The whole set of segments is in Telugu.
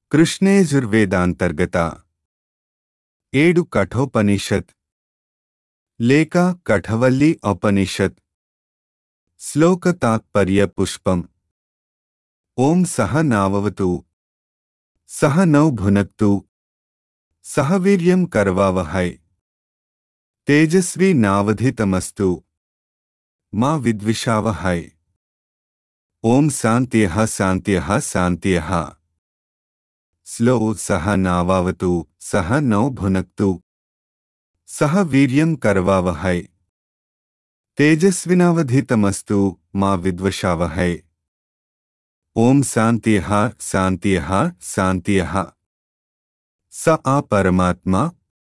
కృష్ణేజుర్వేదాంతర్గత ఏడు కఠోపనిషత్ లేక కఠవల్లి ఉపనిషత్ శ్లోక తాత్పర్య పుష్పం ఓం సహ నావవతు సహ నౌ భునక్తు సహ వీర్యం కర్వావహై తేజస్వి నావధితమస్తు మా విద్విషావహై ఓం శాంత్యః శాంత్యః శాంత్యః స్లో సహ నావావతు సహ నౌ భునక్తు సహ వీర్యం కర్వావహై తేజస్వినావధితమస్తు మా విద్వషావహై ఓం శాంత్యః శాంత్యః శాంత్యః స ఆ పరమాత్మ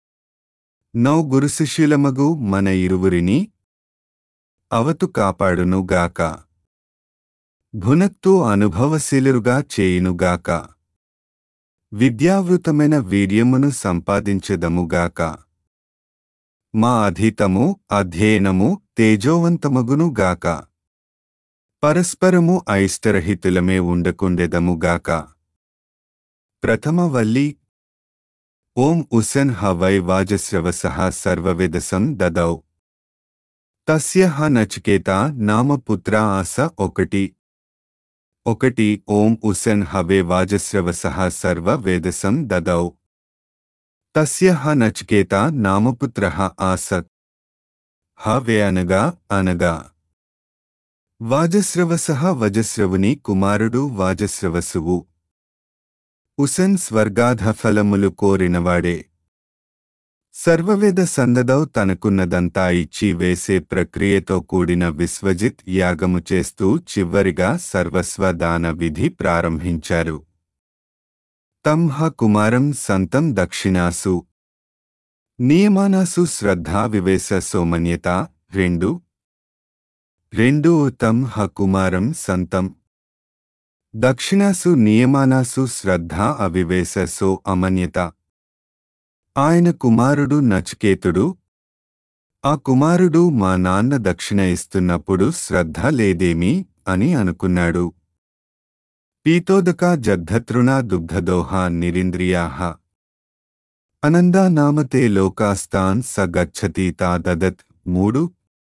నౌ గురుశిష్యులమగు మన ఇరువురిని అవతు కాపాడును గాక భునక్తు అనుభవశీలురుగా చేయునుగాక విద్యావృతమైన వీర్యమును సంపాదించెదముగాక మా అధీతము అధ్యయనము తేజోవంతమగును గాక పరస్పరము ఐష్టరహితులమే ఉండకుండెదముగాక ప్రథమ వల్లి ఓం ఉసన్ హ వై వాజస్రవసః సర్వవేదసం దదౌ తస్య హ నచికేత నామ పుత్ర ఆస ఒకటి ఒకటి ఓం ఉసన్ హవే వాజస్రవసః సర్వ వేదసం దదౌ తస్య హ నచికేత నామపుత్ర ఆసత్ హవే అనగా అనగా వాజస్రవసః వజస్రవుని కుమారుడు వాజస్రవసువు ఉసన్ స్వర్గాధ ఫలములు కోరినవాడే సర్వవేద సందదౌ తనకున్నదంతా ఇచ్చి వేసే ప్రక్రియతో కూడిన విశ్వజిత్ యాగము చేస్తూ చివరిగా సర్వస్వ దాన విధి ప్రారంభించారు తంహ కుమారం సంతం దక్షిణాసు నియమానాసు శ్రద్ధా వివేశ సోమన్యత రెండు రెండు తం హ కుమారం సంతం దక్షిణాసు నియమానాసు శ్రద్ధా అవివేశ సో అమన్యత ఆయన కుమారుడు నచికేతుడు ఆ కుమారుడు మా నాన్న దక్షిణ ఇస్తున్నప్పుడు శ్రద్ధ లేదేమి అని అనుకున్నాడు పీతోదక జద్ధతృణ దుగ్ధదోహ నిరింద్రియాహ అనందా నామతే లోకాస్తాన్ స గచ్చతి తా దదత్ మూడు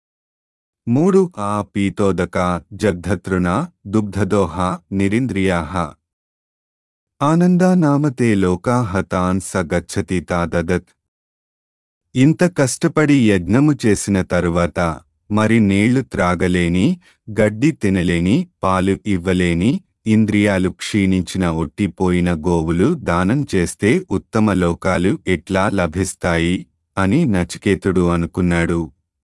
మూడు ఆ పీతోదక జద్ధతృణ దుగ్ధదోహ నిరింద్రియాహ ఆనందా నామతే లోకాహ తాన్ స గచ్చతి తా దదత్ ఇంత కష్టపడి యజ్ఞము చేసిన తరువాత మరి నీళ్లు త్రాగలేని గడ్డి తినలేని పాలు ఇవ్వలేని ఇంద్రియాలు క్షీణించిన ఒట్టిపోయిన గోవులు దానం చేస్తే ఉత్తమ లోకాలు ఎట్లా లభిస్తాయి అని నచికేతుడు అనుకున్నాడు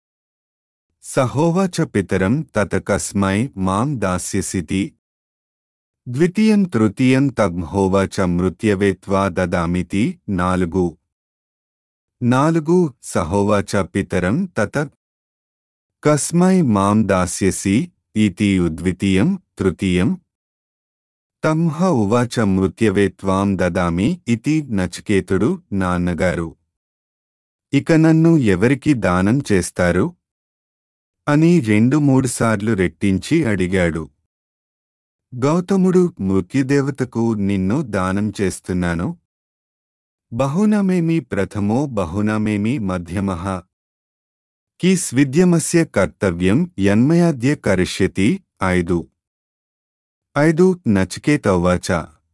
సహోవాచ పితరం తత కస్మై మాం దాస్యసితి ద్వితీయం తృతీయం తగ్హోవాచ మృత్యవేత్వా దదామితి నాలుగు నాలుగు సహోవాచ పితరం తత కస్మై మాం దాస్యసి ఇతి ద్వితీయం తృతీయం తంహ ఉవాచ మృత్యవేత్వాం దదామి ఇతి నచికేతుడు నాన్నగారు ఇక నన్ను ఎవరికి దానం చేస్తారు అని రెండు మూడుసార్లు రెట్టించి అడిగాడు గౌతముడు మృత్యుదేవతకు నిన్ను దానం చేస్తున్నాను బహునమేమి ప్రథమో బహునమేమి మధ్యమః కి స్విద్యమస్య కర్తవ్యం యన్మయాద్య కరిష్యతి ఐదు ఐదు నచికేతౌవాచ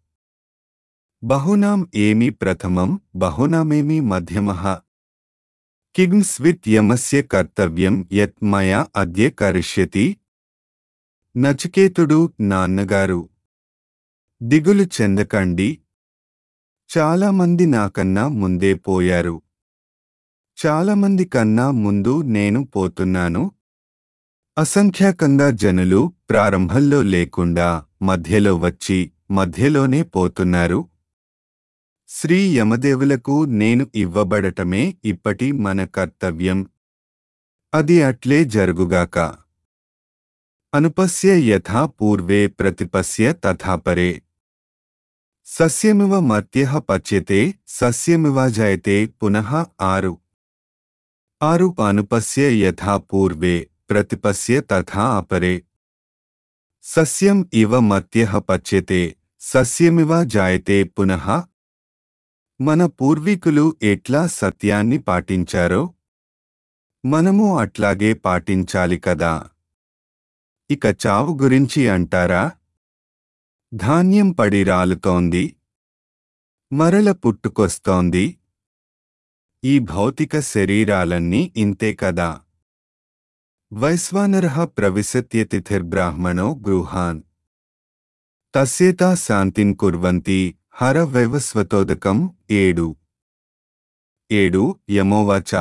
బహునాం ఏమి ప్రథమం బహునామేమి మధ్యమః కిం స్విత్ యమస్య కర్తవ్యం యత్ మయా అద్య కరిష్యతి నచికేతుడు నాన్నగారు దిగులు చెందకండి చాలామంది నాకన్నా ముందే పోయారు చాలామంది కన్నా ముందు నేను పోతున్నాను అసంఖ్యాకంగా జనులు ప్రారంభంలో లేకుండా మధ్యలో వచ్చి మధ్యలోనే పోతున్నారు శ్రీ యమదేవులకు నేను ఇవ్వబడటమే ఇప్పటి మన కర్తవ్యం అది అట్లే జరుగుగాక అనుపస్య యథా పూర్వే ప్రతిపస్య తథాపరే సస్యమివ మర్త్యః పచ్యతే సస్యమివ జయతే పునః ఆరు ఆరు అనుపస్య యథా పూర్వే ప్రతిపస్య తథా అపరే సస్యం ఇవ మర్త్యః పచ్యతే సస్యమివ జాయతే పునః మన పూర్వీకులు ఎట్లా సత్యాన్ని పాటించారో మనము అట్లాగే పాటించాలి కదా ఇక చావు గురించి అంటారా ధాన్యం పడి రాలుతోంది మరల పుట్టుకొస్తోంది ఈ భౌతిక శరీరాలన్నీ ఇంతే కదా వైశ్వానరః ప్రవిశత్యతిథిర్బ్రాహ్మణో గృహాన్ తస్యేతా శాంతిన్ కుర్వంతి హర వైవస్వతోదకం ఏడు ఏడు యమోవాచ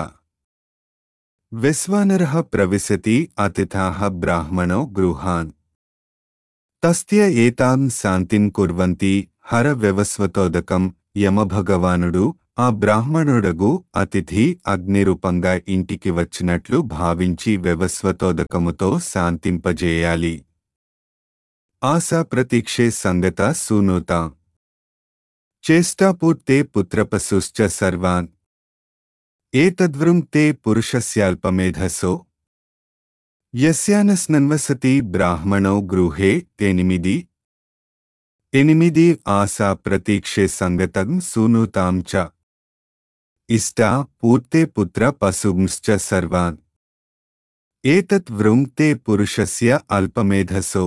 విశ్వానరః ప్రవిశతి అతిథాః బ్రాహ్మణో గృహాన్ తస్య ఏతాం శాంతిన్ కుర్వంతి హర వ్యవస్వతోదకం యమభగవానుడు ఆ బ్రాహ్మణుడగు అతిథి అగ్నిరూపంగా ఇంటికి వచ్చినట్లు భావించి వ్యవస్వతోదకముతో శాంతింపజేయాలి ఆశా ప్రతీక్షే సంగత సూనూత చేష్టాపూర్తే పుత్రపశుశ్చ సర్వాన్ ఏతద్వృం తే పురుషస్యాల్పమేధసో యస్యానస్నన్వసతి బ్రాహ్మణో గృహే ఎనిమిది ఎనిమిది ఆశా ప్రతీక్షే సంగతం సూనూతాం చ ఇష్టా పూర్తే పుత్ర పశుంశ్చ సర్వాన్ ఏతత్ వృం తే పురుషస్య అల్పమేధసో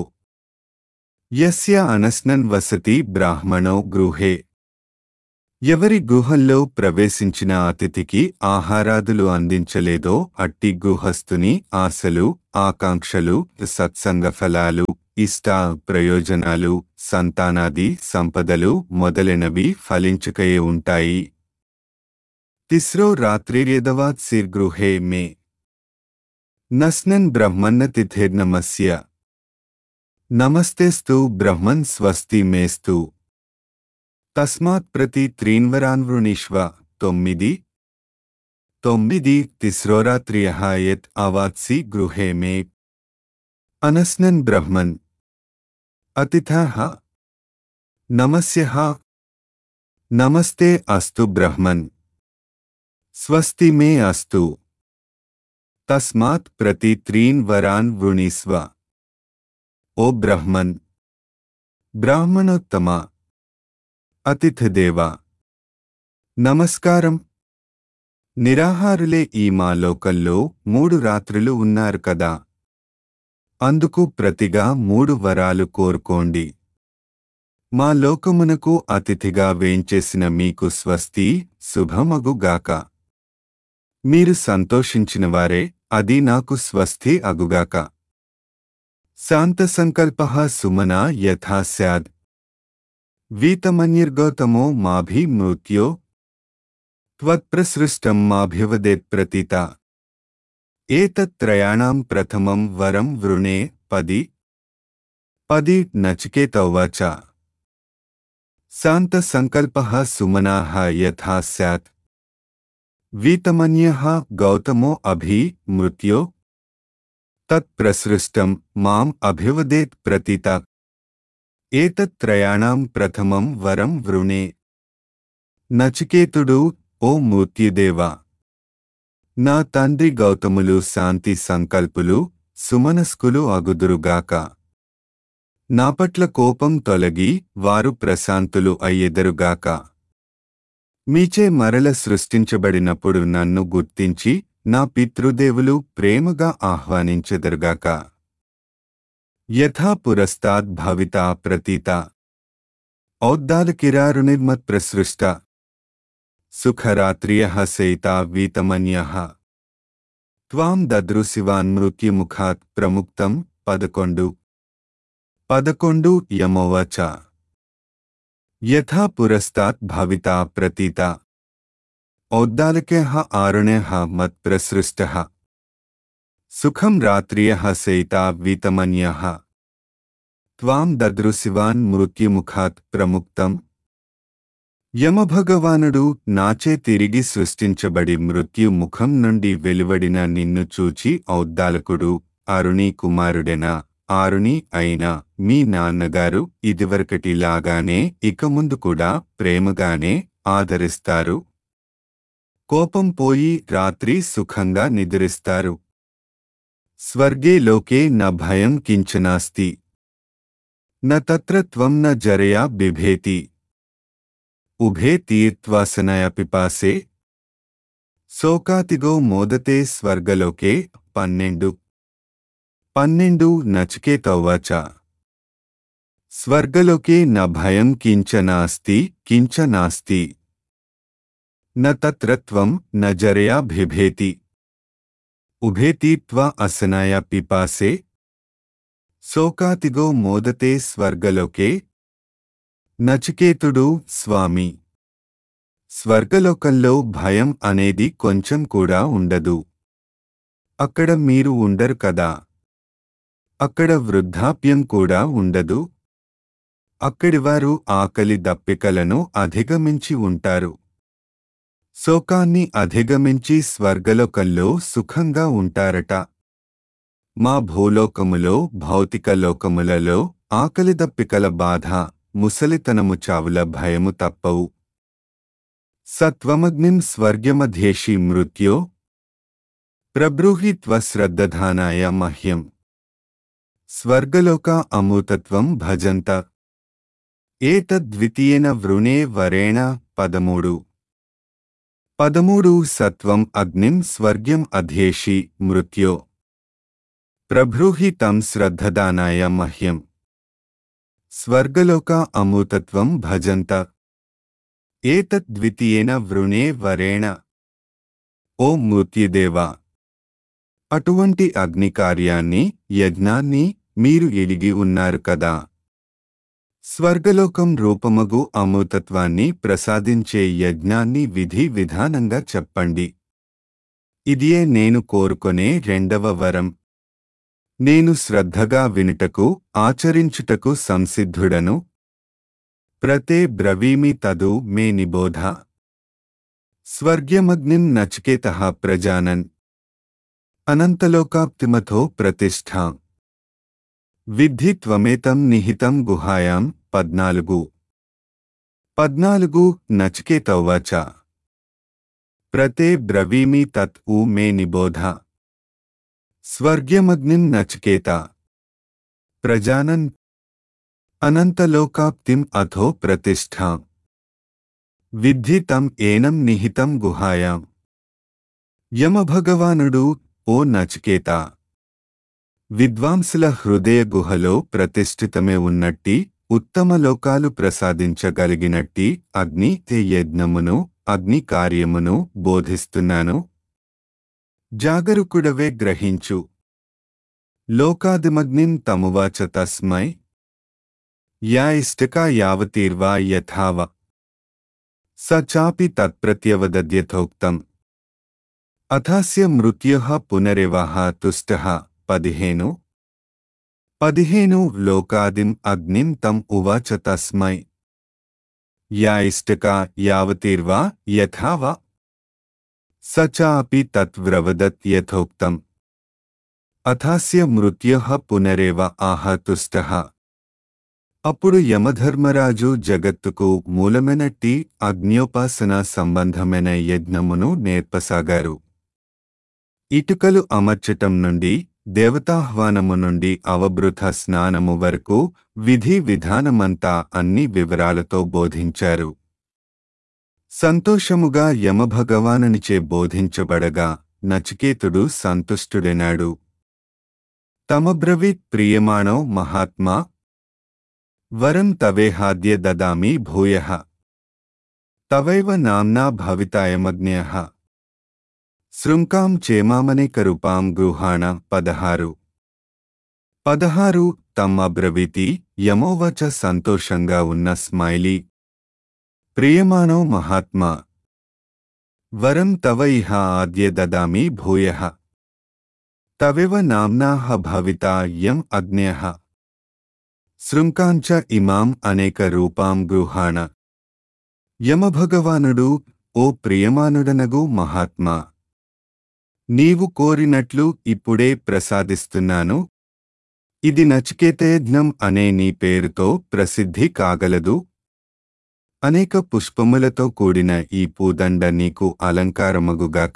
యస్య అనస్నన్ వసతి బ్రాహ్మణో గృహే ఎవరి గుహల్లో ప్రవేశించిన అతిథికి ఆహారాదులు అందించలేదో అట్టి గృహస్థుని ఆశలు ఆకాంక్షలు సత్సంగ ఫలాలు ఇష్ట ప్రయోజనాలు సంతానాది సంపదలు మొదలైనవి ఫలించకయే ఉంటాయి తిస్రో రాత్రిర్యదవాత్ సిర్గృహే మే నస్నన్ బ్రహ్మన్న తిథిర్నమస్య నమస్తేస్తు బ్రహ్మన్ స్వస్తి మేస్తు తస్మాత్ ప్రతి త్రీన్వరాన్వృణీష్వ తొమ్మిది తొమ్మిది తిస్రోరాత్రియ యత్ అవాత్సి గృహే మే అనస్నన్ బ్రహ్మన్ అతిథః నమస్యః నమస్తే అస్తు బ్రహ్మన్ స్వస్తి మే అస్తు తస్మాత్ ప్రతి త్రీన్ వరాన్ వృణీస్వ ఓ బ్రహ్మన్ బ్రాహ్మణోత్తమ అతిథిదేవ నమస్కారం నిరాహారులే ఈ మా లోకంలో మూడు రాత్రులు ఉన్నారు కదా అందుకు ప్రతిగా మూడు వరాలు కోరుకోండి మా లోకమునకు అతిథిగా వేంచేసిన మీకు స్వస్తి శుభమగుగాక మీరు సంతోషించినవారే అది నాకు స్వస్తి అగుగాక శాంత సంకల్ప సుమనా యథా స్యాద్ వీతమన్యర్గౌతమో మాభి మృత్యో త్వత్ప్రసృష్టం మాభివదేత్ ప్రతీత ఏతత్త్రయాణం ప్రథమం వరం వృణే పది పది నచికేతౌవాచ శాంత సంకల్ప సుమనా యథా స్యాత్ వీతమన్య గౌతమో అభి మృత్యో తత్ప్రసృష్టం మాం అభివదేత్ ప్రతీత ఏతత్త్రయాణం ప్రథమం వరం వృణే నచికేతుడు ఓ మృత్యుదేవా నా తండ్రి గౌతములు శాంతి సంకల్పులు సుమనస్కులు అగుదురుగాక నాపట్ల కోపం తొలగి వారు ప్రశాంతులు అయ్యెదరుగాక మీచే మరల సృష్టించబడినప్పుడు నన్ను గుర్తించి నా పితృదేవులు ప్రేమగా ఆహ్వానించెదరుగాక యథా పురస్తాద్ భవితా ప్రతీత ఔద్దాలకిరారునిర్మత్ప్రసృష్ట సుఖరాత్రియ సేతా వీతమన్య త్వాం దదృశివాన్ మృత్యుముఖాత్ ప్రముక్తం పదకొండు పదకొండు యమోవచ యథా పురస్తాత్ భవితా ప్రతీత ఔద్దాలక్య ఆరుణ్య మత్ప్రసృష్ట సుఖం రాత్రియ సేతా వీతమన్య త్వాం దదృశివాన్ మృత్యుముఖాత్ ప్రముక్తం యమభగవానుడు నాచే తిరిగి సృష్టించబడి మృత్యు ముఖం నుండి వెలువడిన నిన్ను చూచి ఔద్దాలకుడు అరుణీ కుమారుడెనా ఆరుని అయినా మీ నాన్నగారు ఇదివరకటిలాగానే ఇక ముందు కూడా ప్రేమగానే ఆదరిస్తారు కోపం పోయి రాత్రి సుఖంగా నిద్రిస్తారు స్వర్గే లోకే న భయం కించనాస్తి న తత్ర త్వం న జరయా బిభేతి ఉభే తీర్త్వాసనయ పిపాసే శోకాతిగో మోదతే స్వర్గలోకే పన్నెండు పన్నెండు నచికేతౌవాచ స్వర్గలోకే న భయం కించ నాస్తి కించ నాస్తి న తత్ర త్వం న జరయా బిభేతి ఉభేతీత్వా అసనాయ పిపాసే శోకాతిగో మోదతే స్వర్గలోకే నచికేతుడు స్వామి స్వర్గలోకంలో భయం అనేది కొంచెం కూడా ఉండదు అక్కడ మీరు ఉండరు కదా అక్కడ వృద్ధాప్యం కూడా ఉండదు అక్కడివారు ఆకలి దప్పికలను అధిగమించి ఉంటారు శోకాన్ని అధిగమించి స్వర్గలోకంలో సుఖంగా ఉంటారట మా భూలోకములో భౌతిక లోకములలో ఆకలి దప్పికల బాధ ముసలితనము చావుల భయము తప్పవు సత్వమగ్నిం స్వర్గమధ్యేషి మృత్యో ప్రబ్రూహి త్వశ్రద్ధధానాయ మహ్యం స్వర్గలోక అమూతత్వం భజంత ఏతద్వితీయన వృణే వరేణ పదమూడు పదమూడు సత్వం అగ్నిం స్వర్గ్యం అధ్యేషి మృత్యో ప్రభ్రూహి తం శ్రద్ధదానాయ మహ్యం స్వర్గలోక అమూతత్వం భజంత ఏతద్వితీయేన వృణే వరేణ ఓ మృత్యుదేవా అటువంటి అగ్ని కార్యాన్ని యజ్ఞాన్ని మీరు ఎలిగి ఉన్నారు కదా స్వర్గలోకం రూపమగు అమృతత్వాన్ని ప్రసాదించే యజ్ఞాన్ని విధి విధానంగా చెప్పండి ఇదియే నేను కోరుకొనే రెండవ వరం నేను శ్రద్ధగా వినుటకు ఆచరించుటకు సంసిద్ధుడను ప్రతే బ్రవీమి తదు మే నిబోధ స్వర్గ్యమగ్నిం నచికేత ప్రజానన్ అనంతలోకాప్తిమథో ప్రతిష్ఠా విద్ధి త్వమేతం నిహితం గుహాయాం పద్నాలుగు పద్నాలుగు నచికేతౌవాచ ప్రతే బ్రవీమి తత్ ఊ మే నిబోధ స్వర్గ్యమగ్నిం నచికేత ప్రజానన్ అనంతలోకాప్తిం అథో ప్రతిష్ఠా విద్ధి తం ఏనం నిహితం గుహాయాం యమభగవానుడు ఓ నచికేత విద్వాంసుల హృదయ గుహలో ప్రతిష్ఠితమే ఉన్నట్టి ఉత్తమ లోకాలు ప్రసాదించగలిగినట్టి అగ్ని తే యజ్ఞమును అగ్ని కార్యమును బోధిస్తున్నాను జాగరుకుడవే గ్రహించు లోకాదిమగ్నిం తమువాచ తస్మై యా ఇష్టకా యావతీర్వా యథావ స చాపి తత్ప్రత్యవదద్యథోక్తం అథాస్య మృత్యుః పునరేవాహ తుష్టః పదిహేను పదిహేను లోకాదిం అగ్నిం తం ఉవాచ తస్మై యా ఇష్టకా యావతీర్వా యథావా స చాపి తత్వ్రవదత్ యథోక్తం అథాస్య మృత్యుః పునరేవ ఆహ తుష్టః అప్పుడు యమధర్మరాజు జగత్తుకు మూలమైనట్టి అగ్న్యోపాసన సంబంధమైన యజ్ఞమును నేర్పసాగారు ఇటుకలు అమర్చటం నుండి దేవతాహ్వానము నుండి అవబృత స్నానము వరకు విధి విధానమంతా అన్ని వివరాలతో బోధించారు సంతోషముగా యమభగవానునిచే బోధించబడగా నచికేతుడు సంతుష్టుడెనాడు తమబ్రవీత్ ప్రియమాణో మహాత్మా వరం తవేహాద్య దదామి భూయః తవైవ నామ్నా భవితాయమజ్ఞయః శృంకాం చేమామనేకరూపాం గృహాణ పదహారు పదహారు తమ బ్రవీతి యమోవచ సంతోషంగా ఉన్న స్మైలీ ప్రియమాణో మహాత్మా వరం తవ ఇహ ఆద్య దదామి భూయః తవివ నామ్నాః భవితా యం అగ్న్యః శృంకాంచ ఇమాం అనేక రూపాం గృహాణ యమభగవానుడు ఓ ప్రియమానుడనగు మహాత్మా నీవు కోరినట్లు ఇప్పుడే ప్రసాదిస్తున్నాను ఇది నచికేతయజ్ఞం అనే నీ పేరుతో ప్రసిద్ధి కాగలదు అనేక పుష్పములతో కూడిన ఈ పూదండ నీకు అలంకారమగుగాక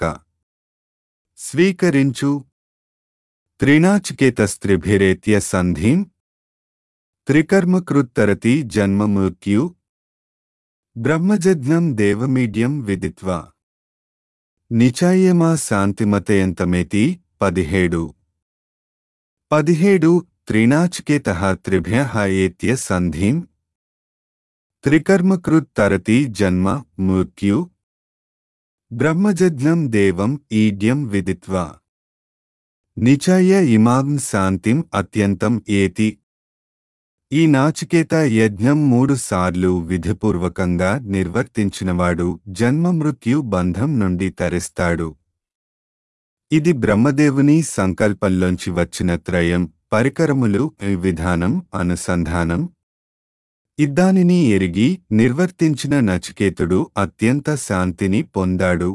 స్వీకరించు త్రినాచికేతస్త్రిభిరేత్య సంధిం త్రికర్మకృత్తరతి జన్మమృత్యు బ్రహ్మజజ్ఞం దేవమీడ్యం విదిత్వా నిచాయమా శాంతిమతయంతమేతి పదిహేడు పదిహేడు త్రినాచికేత త్రిభ్య ఏత్య సంధిం త్రికర్మకృత్ తరతి జన్మ మృత్యు బ్రహ్మజజ్ఞం దేవం ఈడ్యం విదిత్వా నిచయ ఇమాం శాంతిం అత్యంతం ఏతి ఈ నాచికేత యజ్ఞం మూడు సార్లు విధిపూర్వకంగా నిర్వర్తించినవాడు జన్మ మృత్యు బంధం నుండి తరిస్తాడు ఇది బ్రహ్మదేవుని సంకల్పంలోంచి వచ్చిన త్రయం పరికరములు విధానం అనుసంధానం ఇద్దానిని ఎరిగి నిర్వర్తించిన నచికేతుడు అత్యంత శాంతిని పొందాడు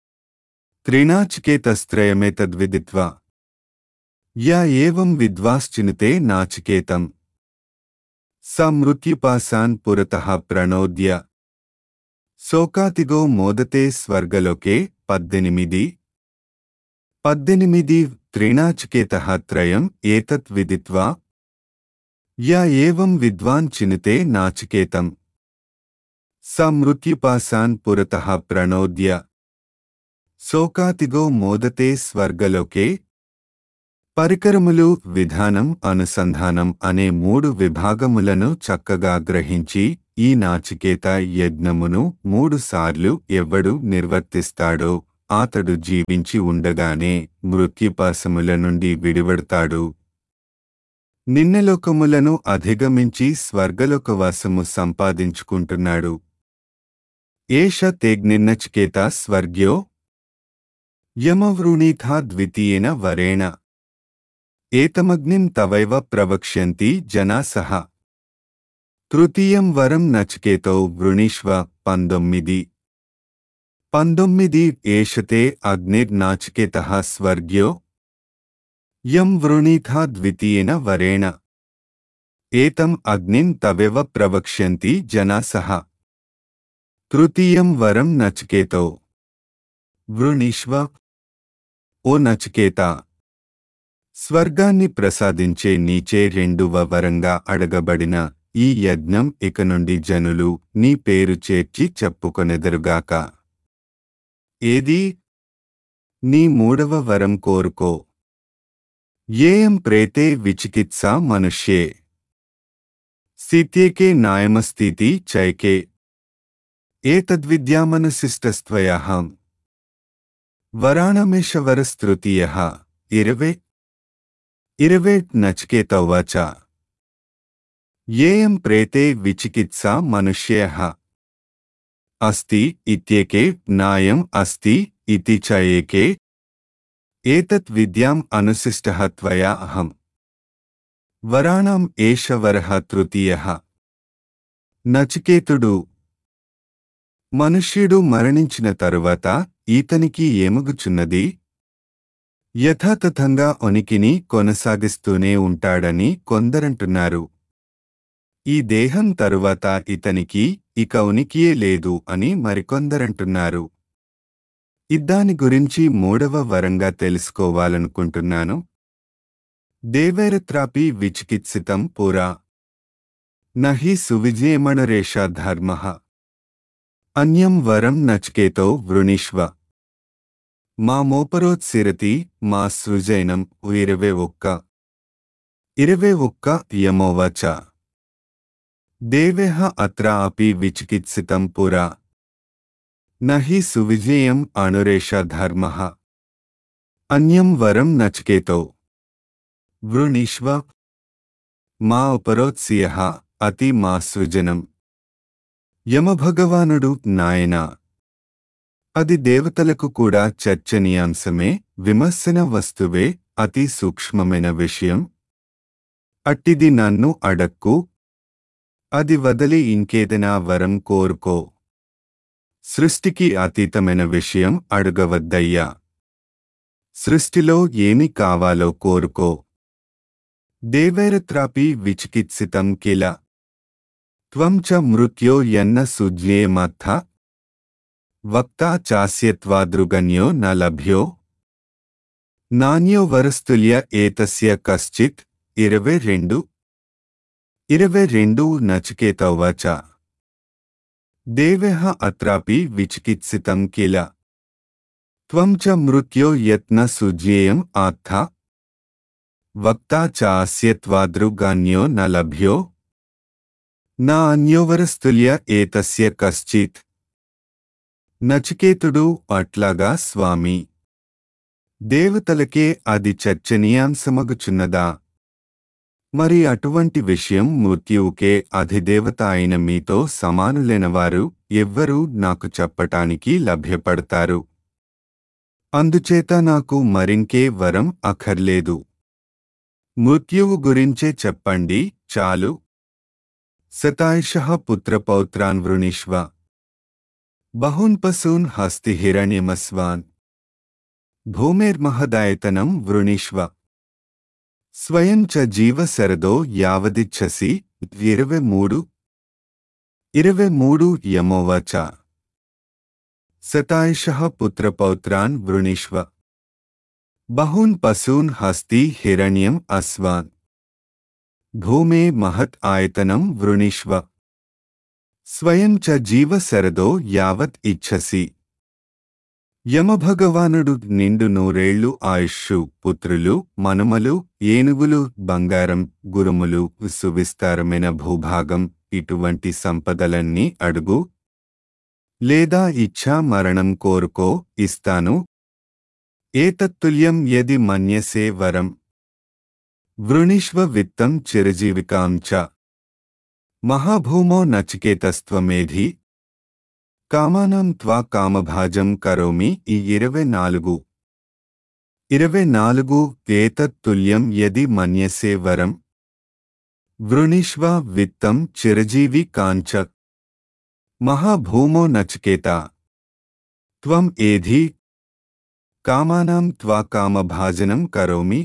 త్రినాచికేతస్త్రయమేతద్విదిత్వా యా ఏవం విద్వాశ్చినుతే నాచికేతం స మృత్యుపాసాన్ పురతః ప్రణోద్య శోకాతిగో మోదతే స్వర్గలోకే పద్దెనిమిది పద్దెనిమిది త్రినాచికేత త్రయం ఏతత్ విదిత్వా యా ఏవం విద్వాన్ చినుతే నాచికేతం స మృత్యుపాసాన్ పురతః ప్రణోద్య శోకాతిగో మోదతే స్వర్గలోకే పరికరములు విధానం అనుసంధానం అనే మూడు విభాగములను చక్కగా గ్రహించి ఈ నాచికేత యజ్ఞమును మూడుసార్లు ఎవడు నిర్వర్తిస్తాడో అతడు జీవించి ఉండగానే మృత్యుపాసముల నుండి విడివడతాడు నిన్నలోకములను అధిగమించి స్వర్గలోకవాసము సంపాదించుకుంటున్నాడు ఏష తేగ్నిన్నచికేత స్వర్గ్యో యమవృణీథా ద్వితీయేన వరేణ ఏతమగ్నిం తవైవ ప్రవక్ష్యంతి జనా సహ తృతీయం వరం నచికేతో వృణీష్వ పంతొమ్మిది పంతొమ్మిది ఏషతే అగ్నిర్నాచికేత స్వర్గ్యో యం వృణీథా ద్వితీయేన వరేణ ఏతం అగ్నిం తవెవ ప్రవక్ష్యంతి జనా సహ తృతీయం వరం నచికేతో వృణీష్వ ఓ నచికేత స్వర్గాన్ని ప్రసాదించే నీచే రెండవ వరంగా అడగబడిన ఈ యజ్ఞం ఇక నుండి జనులు నీ పేరు చేర్చి చెప్పుకొనెదరుగాక ఏది నీ మూడవ వరం కోరుకో ఏయం ప్రేతే విచికిత్స మనుష్యే స్థిత్యేకే నాయమస్థితి చైకే ఏతద్విద్యామనశిష్టస్త్వయాహం వరాణమేషవరస్తృతీయ ఇరవే ఇరవే నచికేతౌవాచ ఏయం ప్రేతే విచికిత్స మనుష్యః అస్తి ఇత్యేకే నాయం అస్తి ఇతి చ ఏకే ఏతత్ విద్యాం అనుశిష్టః త్వయా అహం వరాణం ఏష వరః తృతీయః నచికేతుడు మనుష్యుడు మరణించిన తరువాత ఈతనికి ఏమగుచున్నది యథాతథంగా ఉనికిని కొనసాగిస్తూనే ఉంటాడని కొందరంటున్నారు ఈ దేహం తరువాత ఇతనికి ఇక ఉనికియే లేదు అని మరికొందరంటున్నారు ఇద్దాని గురించి మూడవ వరంగా తెలుసుకోవాలనుకుంటున్నాను దేవేరత్రాపి విచికిత్సితం పురా నహి సువిజయమణరేష ధర్మ అన్యం వరం నచికేతో వృణీష్వ మా మోపరోత్సిరతి మా సృజైనం ఇరవై ఒక్క ఇరవై ఒక్క యమోవచ దేవేహ అత్ర అపి విచికిత్సితం పురా నహి సువిజయం అణురేష ధర్మ అన్యం వరం నచికేతో వృణీష్వ మా ఉపరోత్స్య అతి మా సృజనం యమభగవానుడు నాయనా అది దేవతలకు కూడా చర్చనీయాంశమే విమర్శన వస్తువే అతి సూక్ష్మమైన విషయం అట్టిది నన్ను అడక్కు అది వదిలి ఇంకేదైనా వరం కోరుకో సృష్టికి అతీతమైన విషయం అడగవద్దయ్యా సృష్టిలో ఏమి కావాలో కోరుకో దేవైరత్రాపి విచికిత్సితం కిల త్వం చ మృత్యో యన్న సుజ్యేమత్థ వక్తా చాస్యత్వాదృగణ్యో న లభ్యో నాణ్యో వరస్తుల్య ఏతస్య కశ్చిత్ ఇరవై రెండు ఇరవై రెండు నచికేతౌవాచ దేవేహ అత్రాపి విచికిత్సితం కిల త్వం చ మృత్యో యత్న సుజ్యేయం ఆత్థ వక్తా చాస్యత్వాదృగాన్యో న లభ్యో నా అన్యోవరస్తుల్య ఏతస్య కశ్చిత్ నచికేతుడు అట్లాగా స్వామి దేవతలకే అది చర్చనీయాంశమగుచున్నదా మరి అటువంటి విషయం మృత్యువుకే అధిదేవత అయిన మీతో సమానులైనవారు ఎవ్వరూ నాకు చెప్పటానికి లభ్యపడతారు అందుచేత నాకు మరింకే వరం అఖర్లేదు మృత్యువు గురించే చెప్పండి చాలు శతాయుష పుత్రపౌత్రాన్ వృణీష్వ బహూన్ పశూన్ హస్తి హిరణ్యమస్వాన్ భూమిర్మహదాయతనం వృణీష్వ స్వయం చ జీవశరదో యావదిచ్ఛసి ఇరవై మూడు ఇరవై మూడు యమోవచ శతాయుష పుత్రపౌత్రాన్ వృణీష్వ బహూన్ పశూన్ హస్తి హిరణ్యం అస్వాన్ భూమే మహత్ ఆయతనం వృణీష్వ స్వయం చ జీవశరదో యావత్ ఇచ్ఛసి యమభగవానుడు నిండు నూరేళ్లు ఆయుష్షు పుత్రులు మనుమలు ఏనుగులు బంగారం గురుములు సువిస్తారమైన భూభాగం ఇటువంటి సంపదలన్నీ అడుగు లేదా ఇచ్ఛా మరణం కోరుకో ఇస్తాను ఏతత్తుల్యం యది మన్యసే వరం వృణీష్వ విత్తం చిరజీవికాం చ మహాభూమో నచికేతస్త్వమేధి కామానం త్వా కామభాజం కరోమి ఈ ఇరవై నాలుగు ఇరవై నాలుగు ఏతత్తుల్యం యది మన్యసే వరం వృణీష్వ విత్తం చిరజీవి కాంచ మహాభూమో నచికేత త్వం ఏధి కామానాం త్వా కామభాజనం కరోమి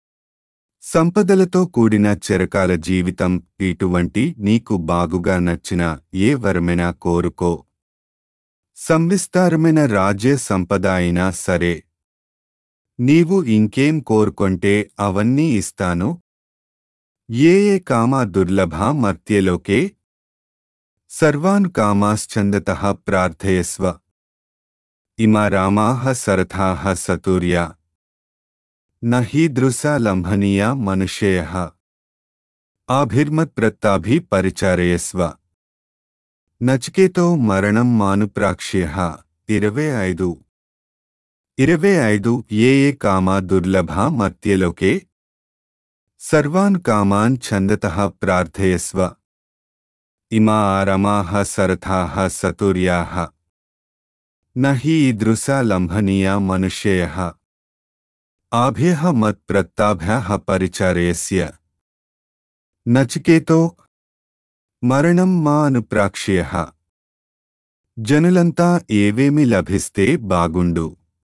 సంపదలతో కూడిన చిరకాల జీవితం ఇటువంటి నీకు బాగుగా నచ్చిన ఏ వరమైనా కోరుకో సంవిస్తారమైన రాజ్య సంపద అయినా సరే నీవు ఇంకేం కోరుకొంటే అవన్నీ ఇస్తాను ఏ ఏ కామా దుర్లభ మర్త్యలోకే సర్వాన్ కామాశ్చందత ప్రార్థయస్వ ఇమా రామాః సరథాః సతూర్యా నహీదృశా లంఘనీయ మనుష్యయ ఆభిర్మత్ప్రత్తాభి పరిచారయస్వ నచికేతో మరణం మానుప్రాక్ష్య ఇరవై ఐదు ఇరవై ఐదు ఏ ఏ కామా దుర్లభ మర్త్యలోకే సర్వాన్ కామాన్ ఛందత ప్రార్థయస్వ ఇమా రమాః సరథాః సతుర్యాః నహి ఈదృశా లంఘనీయ మనుష్యయ ఆభ్యః మత్ప్రత్తాభ్యः పరిచారయస్య నచికేతో మరణం మా అనుప్రాక్ష్య జనులంతా ఏవేమి లభిస్తే బాగుండు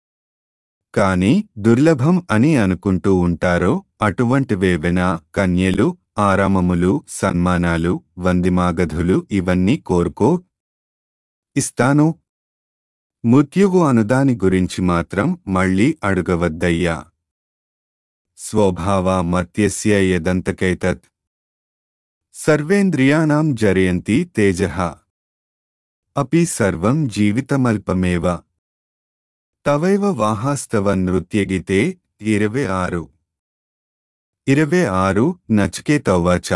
కాని దుర్లభం అని అనుకుంటూ ఉంటారో అటువంటివేవెనా కన్యలు ఆరామములు సన్మానాలు వందిమాగధులు ఇవన్నీ కోరుకో ఇస్తాను మృత్యువు అనుదాని గురించి మాత్రం మళ్ళీ అడుగవద్దయ్యా స్వభావ మర్త్యస్య యదంతకైతత్ సర్వేంద్రియాణం జరయంతి తేజ అపి సర్వం జీవితమల్పమేవ తవైవ వాహాస్తవ నృత్యగితే ఇరవై ఆరు ఇరవై ఆరు నచికేతౌవాచ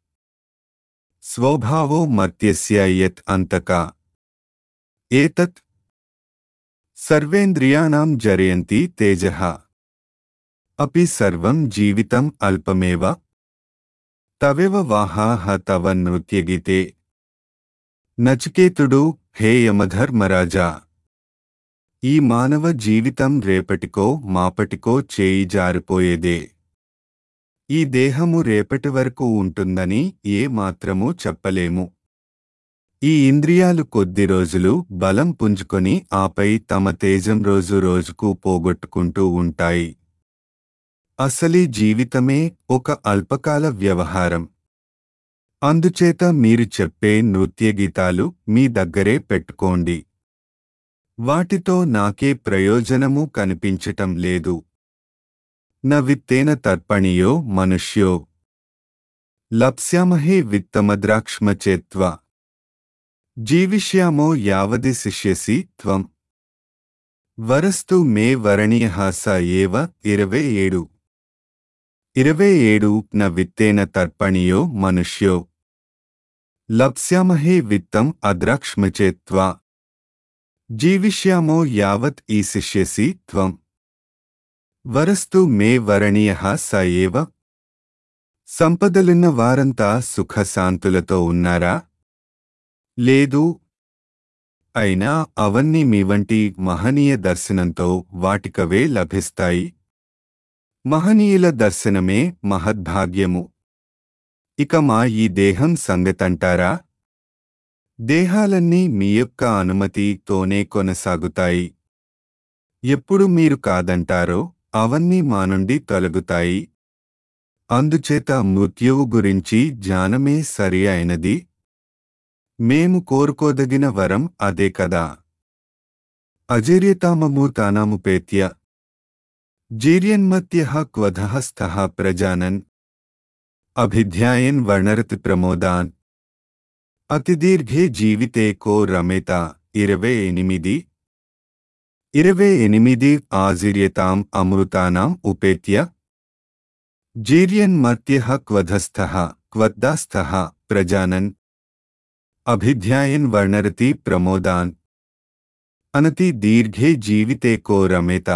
స్వభావో మర్త్యస్య యత్ అంతకా ఏతత్ సర్వేంద్రియాణం జరయంతి తేజ అపి సర్వం జీవితం అల్పమేవ తవేవ వాహాహ తవ నృత్యగితే నచికేతుడు హే యమధర్మరాజా ఈ మానవ జీవితం రేపటికో మాపటికో చేయి జారిపోయేదే ఈ దేహము రేపటి వరకు ఉంటుందని ఏ మాత్రమూ చెప్పలేము ఈ ఇంద్రియాలు కొద్ది రోజులు బలం పుంజుకొని ఆపై తమ తేజం రోజు రోజుకు పోగొట్టుకుంటూ ఉంటాయి అసలీ జీవితమే ఒక అల్పకాల వ్యవహారం అందుచేత మీరు చెప్పే నృత్య గీతాలు మీ దగ్గరే పెట్టుకోండి వాటితో నాకే ప్రయోజనము కనిపించటం లేదు న విత్తేన తర్పణియో మనుష్యో లప్స్యామహే విత్తమద్రాక్ష్మచేత్వా జీవిష్యామో యావది శిష్యసి త్వం వరస్తు మే వరణీయ స ఏవ ఇరవై ఏడు ఇరవై ఏడు న విత్తేన తర్పణీయో మనుష్యో లప్స్యామహే విత్తం అద్రాక్ష్మచేత్వా జీవిష్యామో యావత్ ఈ శిష్యసి త్వం వరస్తు మే వరణీయ స ఏవ సంపదలున్న వారంతా సుఖశాంతులతో ఉన్నారా లేదు అయినా అవన్నీ మీ వంటి మహనీయ దర్శనంతో వాటికవే లభిస్తాయి మహనీయుల దర్శనమే మహద్భాగ్యము ఇక మా ఈ దేహం సంగతంటారా దేహాలన్నీ మీ యొక్క అనుమతితోనే కొనసాగుతాయి ఎప్పుడు మీరు కాదంటారో అవన్నీ మా నుండి తొలగుతాయి అందుచేత మృత్యువు గురించి జ్ఞానమే సరి అయినది మేము కోరుకోదగిన వరం అదే కదా అజీర్యతామమూతానాముపేత్య జీర్యన్మత్య క్వధః స్థః ప్రజానన్ అభిధ్యాయన్ వర్ణరతి ప్రమోదాన్ అతిదీర్ఘే జీవితే కో రమేత ఇరవై ఎనిమిది ఇరవై ఎనిమిది ఆజిర్యతాం అమృతానాం ఉపేత్య జీర్యన్మర్త్య క్వధస్థః క్వద్దాస్థః ప్రజానన్ అభిధ్యాయన్ వర్ణరతి ప్రమోదాన్ అనతి దీర్ఘే జీవితే కో రమేత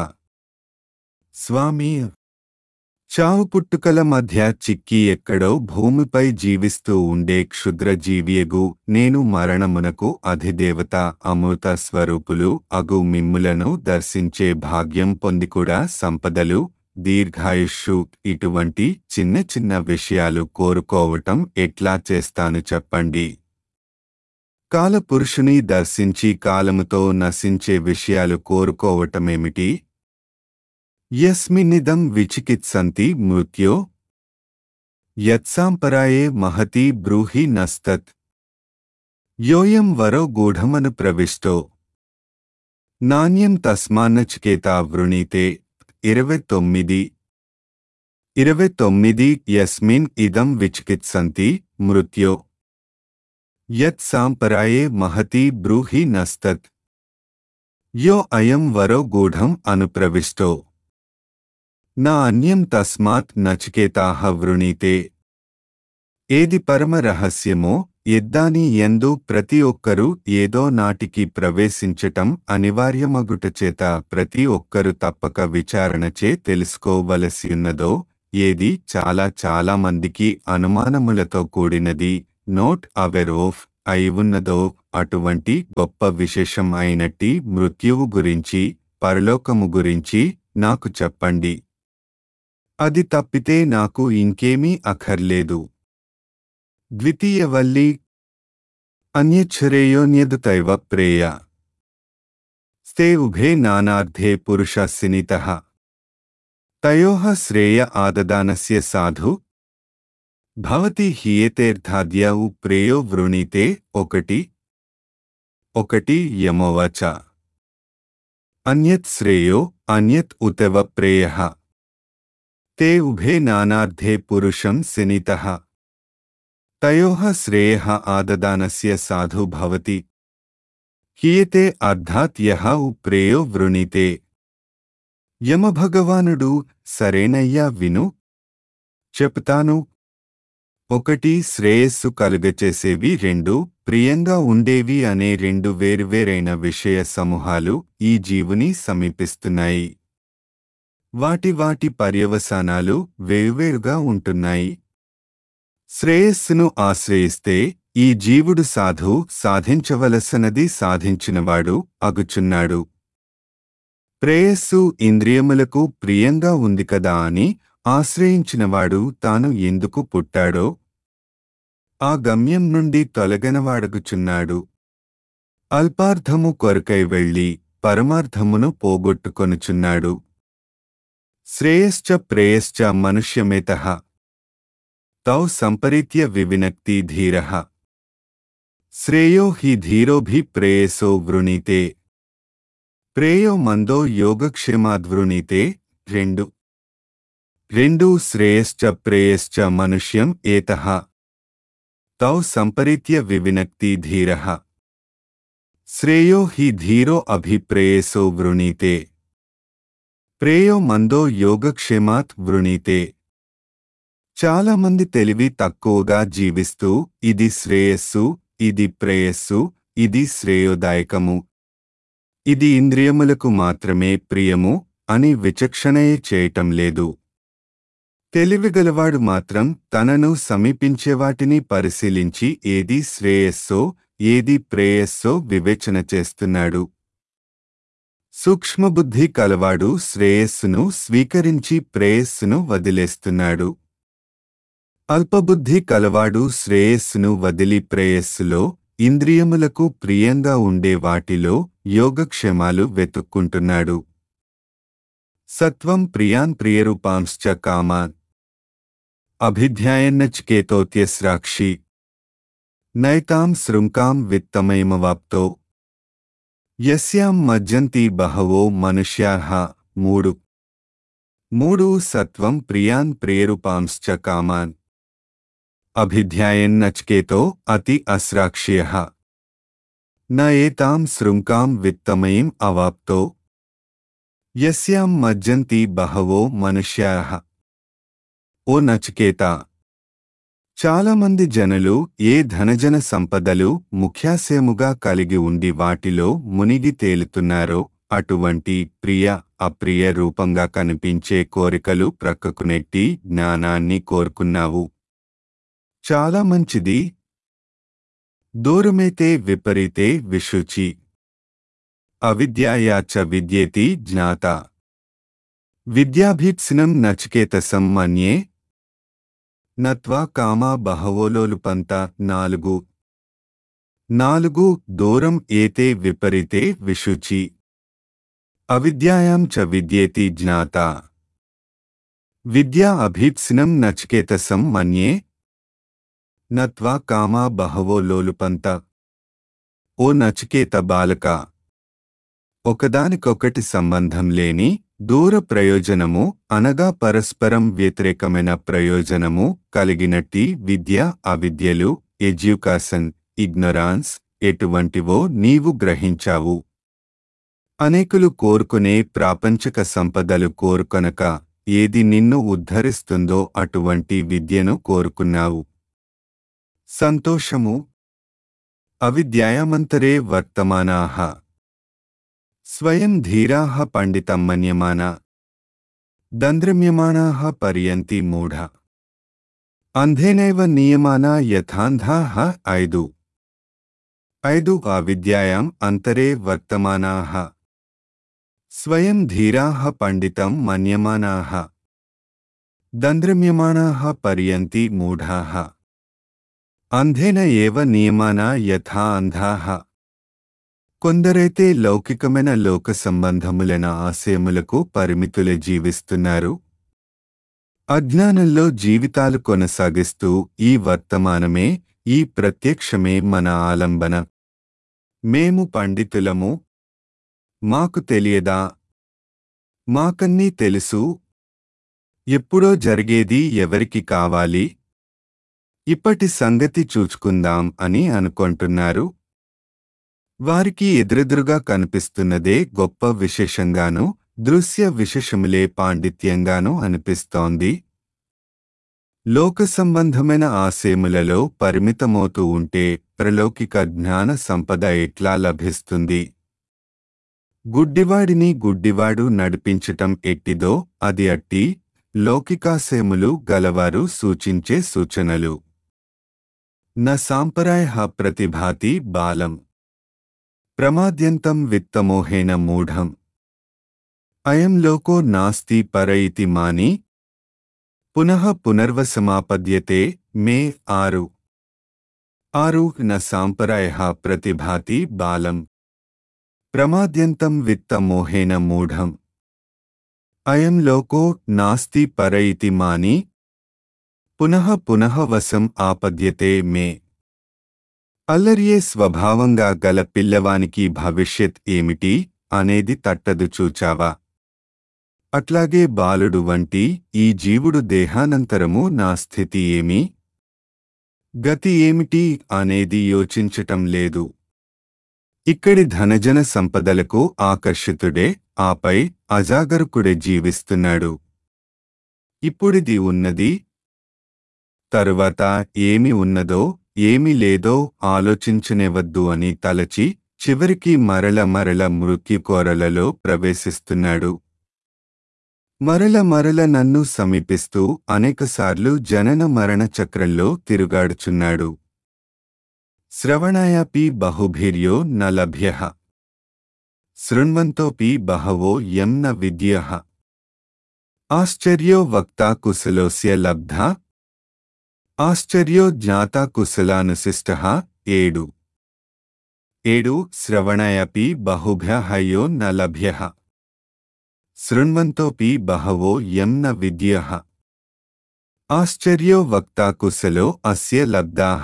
స్వామి చావు పుట్టుకల మధ్య చిక్కి ఎక్కడో భూమిపై జీవిస్తూ ఉండే క్షుద్ర జీవియగు నేను మరణమునకు అధిదేవత అమృత స్వరూపులు అగు మిమ్ములను దర్శించే భాగ్యం పొంది కూడా సంపదలు దీర్ఘాయుష్షు ఇటువంటి చిన్న చిన్న విషయాలు కోరుకోవటం ఎట్లా చేస్తాను చెప్పండి కాలపురుషుని దర్శించి కాలముతో నశించే విషయాలు కోరుకోవటమేమిటి యస్మిన్నిదం విచికిత్సంతి మృత్యో యత్సాంపరాయే మహతి బ్రూహి నస్తత్ యోయం వరో గూఢమను ప్రవిష్టో నాణ్యం తస్మాన్నచికేతా వృణీతే ఇరవై తొమ్మిది ఇరవై తొమ్మిది యస్మిన్ ఇదం విచికిత్సంతి మృత్యో యత్ సాంపరాయే మహతి బ్రూహి నస్తత్ యో అయం వరో గూఢం అనుప్రవిష్టో నా అన్యం తస్మాత్ నచికేతాహ వృణీతే ఏది పరమ రహస్యమో ఎద్దాని ఎందు ప్రతి ఒక్కరూ ఏదో నాటికి ప్రవేశించటం అనివార్యమగుటచేత ప్రతి ఒక్కరు తప్పక విచారణచే తెలుసుకోవలసియున్నదో ఏది చాలా చాలా మందికి అనుమానములతో కూడినది నోట్ అవెర్ ఆఫ్ అయి ఉన్నదో అటువంటి గొప్ప విశేషం అయినట్టి మృత్యువు గురించి పరలోకము గురించి నాకు చెప్పండి అది తప్పితే నాకు ఇంకేమీ అఖర్లేదు ద్వితీయవల్లి అన్యచ్ఛరేయోన్యదుతైవ ప్రేయ స్తే ఉభే నానార్థే పురుషస్సినితః తయోః శ్రేయ ఆదదానస్య సాధు భవతి హియేతేర్థాద్య ఉ ప్రేయో వృణీతే ఒకటి ఒకటి యమోవచ అన్యత్ శ్రేయో అన్యత్ ఉతవ ప్రేయః తే ఉభే నానార్థే పురుషం సినితః తయోః శ్రేయః ఆదదానస్య సాధు భవతి హియతే అర్థాత్ యహ ఉ ప్రేయో వృణీతే యమభగవానుడు సరేనయ్యా విను చెప్తాను ఒకటి శ్రేయస్సు కలుగచేసేవి రెండు ప్రియంగా ఉండేవి అనే రెండు వేర్వేరైన విషయ సమూహాలు ఈ జీవుని సమీపిస్తున్నాయి వాటి వాటి పర్యవసానాలు వేరువేరుగా ఉంటున్నాయి శ్రేయస్సును ఆశ్రయిస్తే ఈ జీవుడు సాధు సాధించవలసినది సాధించినవాడు అగుచున్నాడు ప్రేయస్సు ఇంద్రియములకు ప్రియంగా ఉంది కదా అని ఆశ్రయించినవాడు తాను ఎందుకు పుట్టాడో ఆ గమ్యం నుండి తొలగనవాడగుచున్నాడు అల్పార్థము కొరకై వెళ్ళి పరమార్థమును పోగొట్టుకొనుచున్నాడు శ్రేయశ్చ ప్రేయశ్చ మనుష్యమేతః తౌ సంపరీత్య వివినక్తి ధీరః శ్రేయో హి ధీరోభి ప్రేయసో వృణీతే ప్రేయో మందో యోగక్షేమాద్వృణీతే రెండు రెండు శ్రేయశ్చ ప్రేయశ్చ మనుష్యం ఏతః తౌ సంపరీత్య వివినక్తి ధీరః శ్రేయో హి ధీరో అభిప్రేయసో వృణీతే ప్రేయో మందో యోగక్షేమాత్ వృణీతే చాలా మంది తెలివి తక్కువగా జీవిస్తూ ఇది శ్రేయస్సు ఇది ప్రేయస్సు ఇది శ్రేయోదాయకము ఇది ఇంద్రియములకు మాత్రమే ప్రియము అని విచక్షణయే చేయటం లేదు తెలివిగలవాడు మాత్రం తనను సమీపించేవాటిని పరిశీలించి ఏది శ్రేయస్సో ఏది ప్రేయస్సో వివేచన చేస్తున్నాడు సూక్ష్మబుద్ధి కలవాడు శ్రేయస్సును స్వీకరించి ప్రేయస్సును వదిలేస్తున్నాడు అల్పబుద్ధి కలవాడు శ్రేయస్సును వదిలి ప్రేయస్సులో ఇంద్రియములకు ప్రియంగా ఉండే వాటిలో యోగక్షేమాలు వెతుక్కుంటున్నాడు సత్వం ప్రియాన్ ప్రియరూపాంశ్చ కామాన్ అభిధ్యాయన్నచికేతోత్యస్రాక్షి నైతాం శృంకాం విత్తమయమవాప్తో యస్యాం మజ్జంతి బహవో మనుష్యాః మూడు మూడు సత్వం ప్రియాన్ ప్రియరూపాంశ్చ కామాన్ అభిధ్యాయన్నచికేతో అతి అస్రాక్ష్యః న ఏతాం శృంకాం విత్తమయీం అవాప్తో యస్యాం మజ్జంతి బహవో మనుష్యాః ఓ నచికేత చాలామంది జనులు ఏ ధనజన సంపదలు ముఖ్యాశయముగా కలిగి ఉండి వాటిలో మునిగి తేలుతున్నారో అటువంటి ప్రియ అప్రియ రూపంగా కనిపించే కోరికలు ప్రక్కకు నెట్టి జ్ఞానాన్ని కోరుకున్నావు చాలా మంచిది దూరమైతే విపరీతే విశుచి అవిద్యాయాచ విద్యేతి జ్ఞాత విద్యాభీప్సినం నచికేతసం మన్యే నత్వా కామా బహవోలోలుపంత నాలుగు నాలుగు దూరం ఏతే విపరీతే విశుచి అవిద్యాయాం చ విద్యేతి జ్ఞాత విద్యా అభీప్సినం నచికేతసం మన్యే నత్వా కామా బహవో లోలుపంత ఓ నచికేత బాలక ఒకదానికొకటి సంబంధం లేని దూర ప్రయోజనము అనగా పరస్పరం వ్యతిరేకమైన ప్రయోజనము కలిగినట్టి విద్య అవిద్యలు ఎడ్యుకాషన్ ఇగ్నొరాన్స్ ఎటువంటివో నీవు గ్రహించావు అనేకులు కోరుకునే ప్రాపంచక సంపదలు కోరుకొనక ఏది నిన్ను ఉద్ధరిస్తుందో అటువంటి విద్యను కోరుకున్నావు సంతోషము అవిద్యాయమంతరే వర్తమానాః స్వయం ధీరాः పండితం మన్యమానా దంద్రమ్యమానాः పర్యంతి మూఢ అంధేనైవ నియమానా యథాంధాః ఐదు ఐదు అవిద్యాయాం అంతరే వర్తమానాः స్వయం ధీరాः పండితం మన్యమానాः దంద్రమ్యమానాः పర్యంతి మూఢాः అంధేన ఏవ నియమానా యథా అంధాః కొందరైతే లౌకికమైన లోక సంబంధములైన ఆశయములకు పరిమితులే జీవిస్తున్నారు అజ్ఞానంలో జీవితాలు కొనసాగిస్తూ ఈ వర్తమానమే ఈ ప్రత్యక్షమే మన ఆలంబన మేము పండితులము మాకు తెలియదా మాకన్నీ తెలుసు ఎప్పుడో జరిగేది ఎవరికి కావాలి ఇప్పటి సంగతి చూచుకుందాం అని అనుకుంటున్నారు వారికి ఎదురెదురుగా కనిపిస్తున్నదే గొప్ప విశేషంగాను దృశ్య విశేషములే పాండిత్యంగాను అనిపిస్తోంది లోక సంబంధమైన ఆశయములలో పరిమితమవుతూ ఉంటే ప్రలౌకిక జ్ఞాన సంపద ఎట్లా లభిస్తుంది గుడ్డివాడిని గుడ్డివాడు నడిపించటం ఎట్టిదో అది అట్టి లౌకికాశయములు గలవారు సూచించే సూచనలు న సాంప్రదాయ ప్రతిభాతి బాలం ప్రమాద్యంతం విత్తమోహేన మూఢం అయం లోకో నాస్తి పర ఇతి మాని పునః పునర్వసమాపద్యతే మే ఆరు ఆరు న సాంప్రదాయ ప్రతిభాతి బాలం ప్రమాద్యంతం విత్తమోహేన మూఢం అయం లోకో నాస్తి పర ఇతి మాని పునః పునః వశం ఆపద్యతే మే అల్లరియే స్వభావంగా గల పిల్లవానికి భవిష్యత్ ఏమిటి అనేది తట్టదు చూచావా అట్లాగే బాలుడు వంటి ఈ జీవుడు దేహానంతరము నా స్థితి ఏమి గతి ఏమిటి అనేది యోచించటం లేదు ఇక్కడి ధనజన సంపదలకు ఆకర్షితుడే ఆపై అజాగరుకుడే జీవిస్తున్నాడు ఇప్పుడిది ఉన్నది తరువాత ఏమి ఉన్నదో ఏమి లేదో ఆలోచించనేవద్దు అని తలచి చివరికి మరల మరల మృత్యు కోరలలో ప్రవేశిస్తున్నాడు మరల మరల నన్ను సమీపిస్తూ అనేకసార్లు జనన మరణ చక్రంలో తిరుగాడుచున్నాడు శ్రవణాయాపి బహుభిర్యో న లభ్య శృణ్వంతోపి బహవో యం న విద్య ఆశ్చర్యో వక్తా కుశలోస్య లబ్ధ ఆశ్చర్యో జ్ఞాతా కుశలానుశిష్ట ఏడు ఏడు శ్రవణయపి బహుభ్య హయో న లభ్య శృణ్వంతోపి బహవో యం న విద్య ఆశ్చర్యో వక్తా కుశలో అస్య లబ్ధాః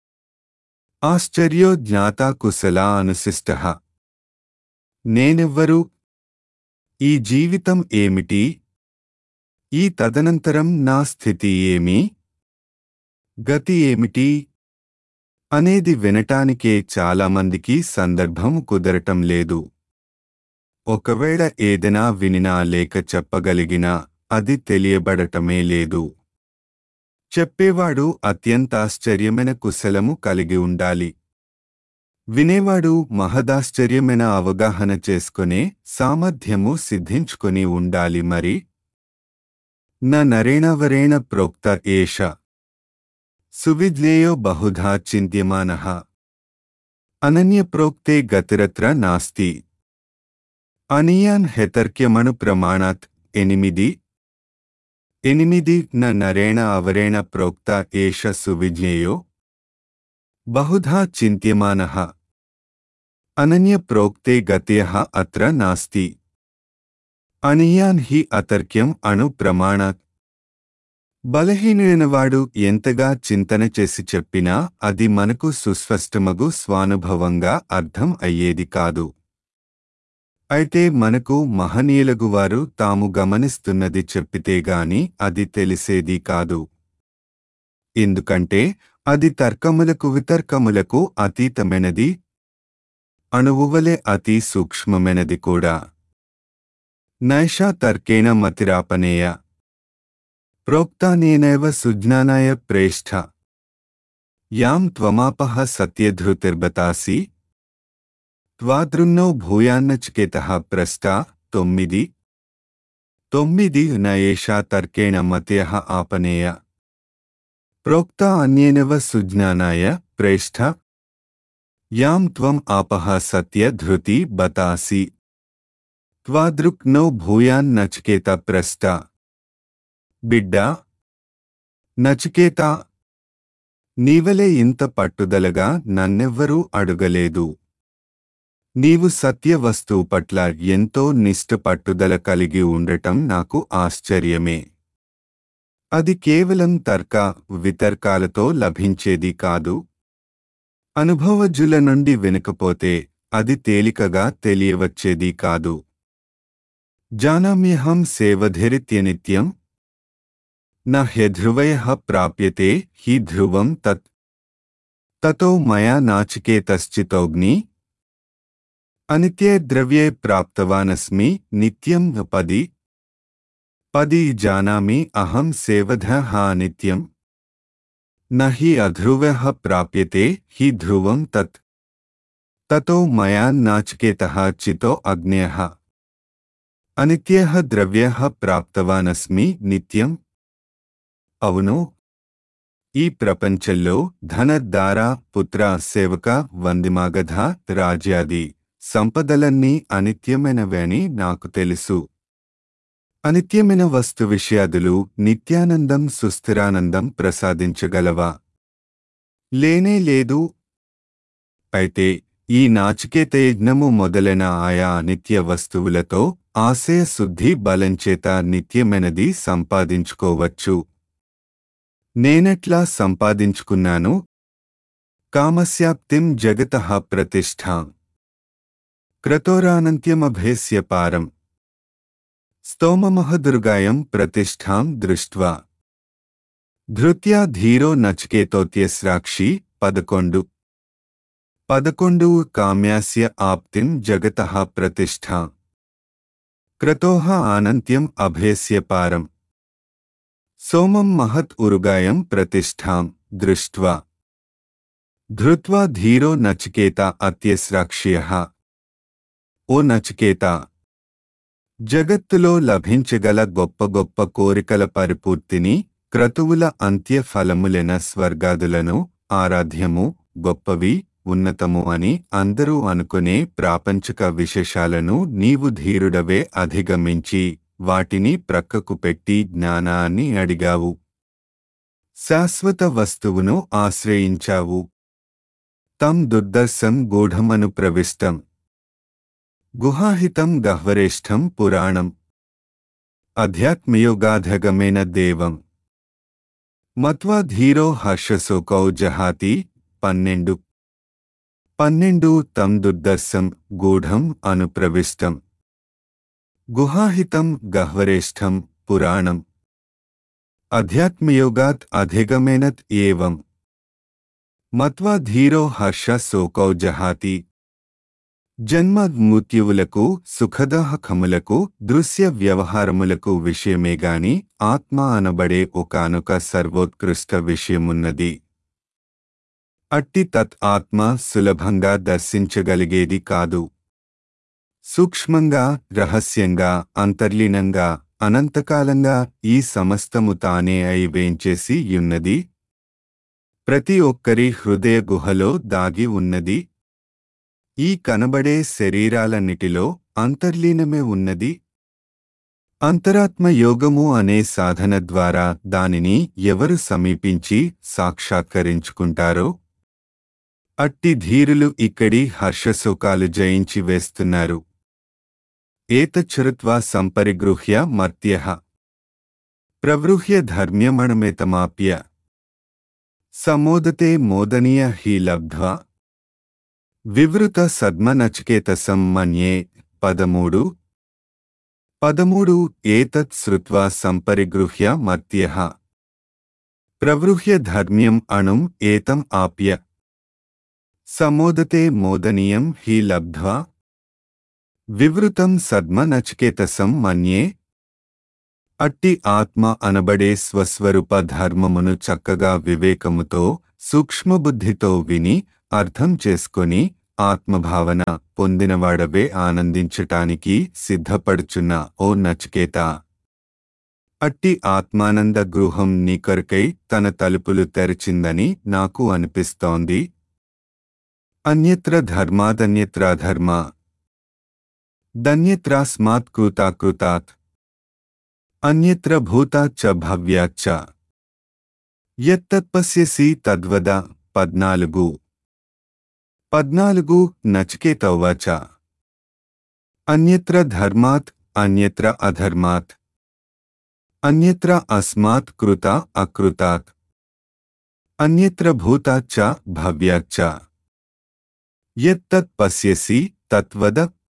ఆశ్చర్యో జ్ఞాతా కుశలా అనుశిష్ట నేనెవ్వరు ఈ జీవితం ఏమిటి ఈ తదనంతరం నా స్థితి ఏమి గతి ఏమిటి అనేది వినటానికే చాలామందికి సందర్భం కుదరటం లేదు ఒకవేళ ఏదైనా వినినా లేక చెప్పగలిగినా అది తెలియబడటమే లేదు చెప్పేవాడు అత్యంతాశ్చర్యమైన కుశలము కలిగి ఉండాలి వినేవాడు మహదాశ్చర్యమైన అవగాహన చేసుకునే సామర్థ్యము సిద్ధించుకొని ఉండాలి మరి న నరేణవరేణ ప్రోక్త ఏష సువిజ్ఞేయో బహుధా చింత్యమానః అనన్యప్రోక్తే గతిరత్ర నాస్తి అనియాన్ హెతర్క్యమణు ప్రమాణాత్ ఎనిమిది ఎనిమిది న నరేణ అవరేణ ప్రోక్త ఏష సువిజ్ఞేయో బహుధా చింత్యమానః అనన్యప్రోక్తే గత్యః అత్ర నాస్తి అనియాన్ హి అతర్క్యం అణు ప్రమాణాత్ బలహీనుడైనవాడు ఎంతగా చింతన చేసి చెప్పినా అది మనకు సుస్పష్టమగు స్వానుభవంగా అర్థం అయ్యేది కాదు అయితే మనకు మహనీయులగువారు తాము గమనిస్తున్నది చెప్పితే గాని అది తెలిసేది కాదు ఎందుకంటే అది తర్కములకు వితర్కములకు అతీతమైనది అణువువలే అతి సూక్ష్మమైనది కూడా నైషా తర్కేణ మతిరాపనేయ ప్రోక్తానేనైవ సుజ్ఞానాయ ప్రేష్ఠ యాం త్వమాపహ సత్యధృతిర్బతాసి త్వాదృన్నో భూయాన్నచికేత ప్రష్ట తొమ్మిది తొమ్మిది నయేషా తర్కేణ మత్య ఆపనేయ ప్రోక్త అన్యేనవ సుజ్ఞానాయ ప్రేష్ఠ యాం త్వం ఆపహ సత్య ధృతి బతాసి త్వాదృక్ నో భూయాన్నచికేత ప్రష్ట బిడ్డా నచికేత నీవలే ఇంత పట్టుదలగా నన్నెవ్వరూ అడుగలేదు నీవు సత్య వస్తువు పట్ల ఎంతో నిష్ఠ పట్టుదల కలిగి ఉండటం నాకు ఆశ్చర్యమే అది కేవలం తర్క వితర్కాలతో లభించేది కాదు అనుభవజ్జుల నుండి వినకపోతే అది తేలికగా తెలియవచ్చేది కాదు జానామ్యహం సేవధిరిత్యనిత్యం న హ్యధ్రువయ ప్రాప్యతే హి ధ్రువం తత్ తతో మయా నాచికేతశ్చితోగ్ని అనిత్యే ద్రవ్యే ప్రాప్తవానస్మి నిత్యం పది పది జానామి అహం సేవధ అనిత్యం న హి అధ్రువ ప్రాప్యతే హి ధ్రువం తత్ తతో మయా నాచికేత చితో అగ్న్య అనిత్య ద్రవ్య ప్రాప్తవానస్మి నిత్యం అవును ఈ ప్రపంచంలో ధనద్దార పుత్ర సేవక వందిమాగధ రాజ్యాది సంపదలన్నీ అనిత్యమైనవని నాకు తెలుసు అనిత్యమైన వస్తు విషయాదులు నిత్యానందం సుస్థిరానందం ప్రసాదించగలవా లేనే లేదు అయితే ఈ నాచికేత యజ్ఞము మొదలైన ఆయా అనిత్య వస్తువులతో ఆశయ శుద్ధి బలంచేత నిత్యమైనది సంపాదించుకోవచ్చు నేనెట్లా సంపాదించుకున్నాను కామస్యాప్తిం జగత ప్రతిష్ఠాం క్రతోరానంత్యమభేస్య పారం స్తోమమహదుర్గాయం ప్రతిష్ఠాం దృష్ట్వా ధృత్యా ధీరో నచికేతోత్యస్రాక్షి పదకొండు పదకొండు కామ్యాస్య ఆప్తిం జగత ప్రతిష్ఠా క్రతోహ ఆనంత్యం అభయస్య పారం సోమం మహత్ ఉరుగాయం ప్రతిష్ఠాం దృష్ట్వా ధృత్వా ధీరో నచికేత అత్యస్రాక్ష్య ఓ నచికేత జగత్తులో లభించగల గొప్ప గొప్ప కోరికల పరిపూర్తిని క్రతువుల అంత్య ఫలములెన స్వర్గాదులను ఆరాధ్యము గొప్పవి ఉన్నతము అని అందరూ అనుకునే ప్రాపంచిక విశేషాలను నీవు ధీరుడవే అధిగమించి వాటిని ప్రక్కకు పెట్టి జ్ఞానాన్ని అడిగావు శాశ్వత వస్తువును ఆశ్రయించావు తం దుర్దర్శం గూఢమను ప్రవిష్టం గుహాహితం గహ్వరేష్టం పురాణం అధ్యాత్మయోగాధగమేన దేవం మత్వా ధీరో హర్షశోకౌ జహాతి పన్నెండు పన్నెండు తం దుర్దర్శం గూఢం అను ప్రవిష్టం గుహాహితం గహ్వరేష్టం పురాణం అధ్యాత్మయోగాత్ అధిగమేనత్ ఏవం మత్వా ధీరో హర్ష శోకౌ జహాతి జన్మ మృత్యువులకు సుఖదాహకములకు దృశ్య వ్యవహారములకు విషయమేగాని ఆత్మ అనబడే ఒకనొక సర్వోత్కృష్ట విషయమున్నది అట్టి తత్ ఆత్మ సులభంగా దర్శించగలిగేది కాదు సూక్ష్మంగా రహస్యంగా అంతర్లీనంగా అనంతకాలంగా ఈ సమస్తము తానే అయి వేంచేసి యున్నది ప్రతి ఒక్కరి హృదయ గుహలో దాగి ఉన్నది ఈ కనబడే శరీరాలన్నిటిలో అంతర్లీనమే ఉన్నది అంతరాత్మ యోగము అనే సాధన ద్వారా దానిని ఎవరు సమీపించి సాక్షాత్కరించుకుంటారో అట్టి ధీరులు ఇక్కడి హర్షశోకాలు జయించి వేస్తున్నారు ఏతచ్చురుత్వా సంపరిగృహ్య మర్త్య ప్రవృహ్య ధర్మ్యమణమేతమాప్య సమోదతే మోదనీయ హి లబ్ధ్వా వివృత సద్మనచికేతసం మన్యే పదమూడు పదమూడు ఏతత్ శ్రుత్వా సంపరిగృహ్య మర్త్య ప్రవృహ్య ధర్మ్యం అణుం ఏతం ఆప్య సమోదతే మోదనీయం హి లబ్ధ్వా వివృతం సద్మ నచికేతసం మన్యే అట్టి ఆత్మ అనబడే స్వస్వరూప ధర్మమును చక్కగా వివేకముతో సూక్ష్మబుద్ధితో విని అర్థం చేసుకొని ఆత్మభావన పొందినవాడవే ఆనందించటానికి సిద్ధపడుచున్న ఓ నచికేత అట్టి ఆత్మానంద గృహం నీ కొరకై తన తలుపులు తెరిచిందని నాకు అనిపిస్తోంది అన్యత్ర ధర్మాదన్యత్రాధర్మ దన్యత్రాస్మాత్ కృతాకృతాత్ అన్యత్ర భూతాచ్చ భవ్యాచ్చ యత్తత్పశ్యసి తద్వద పద్నాలుగు పద్నాలుగు నచికేతౌవాచ అన్యత్ర ధర్మాత్ అన్యత్ర అధర్మాత్ అన్యత్ర అస్మాత్ కృత అకృతాత్ అన్యత్ర భూతాచ్చ భవ్యాచ్చ యత్తత్ పశ్యసి తత్వద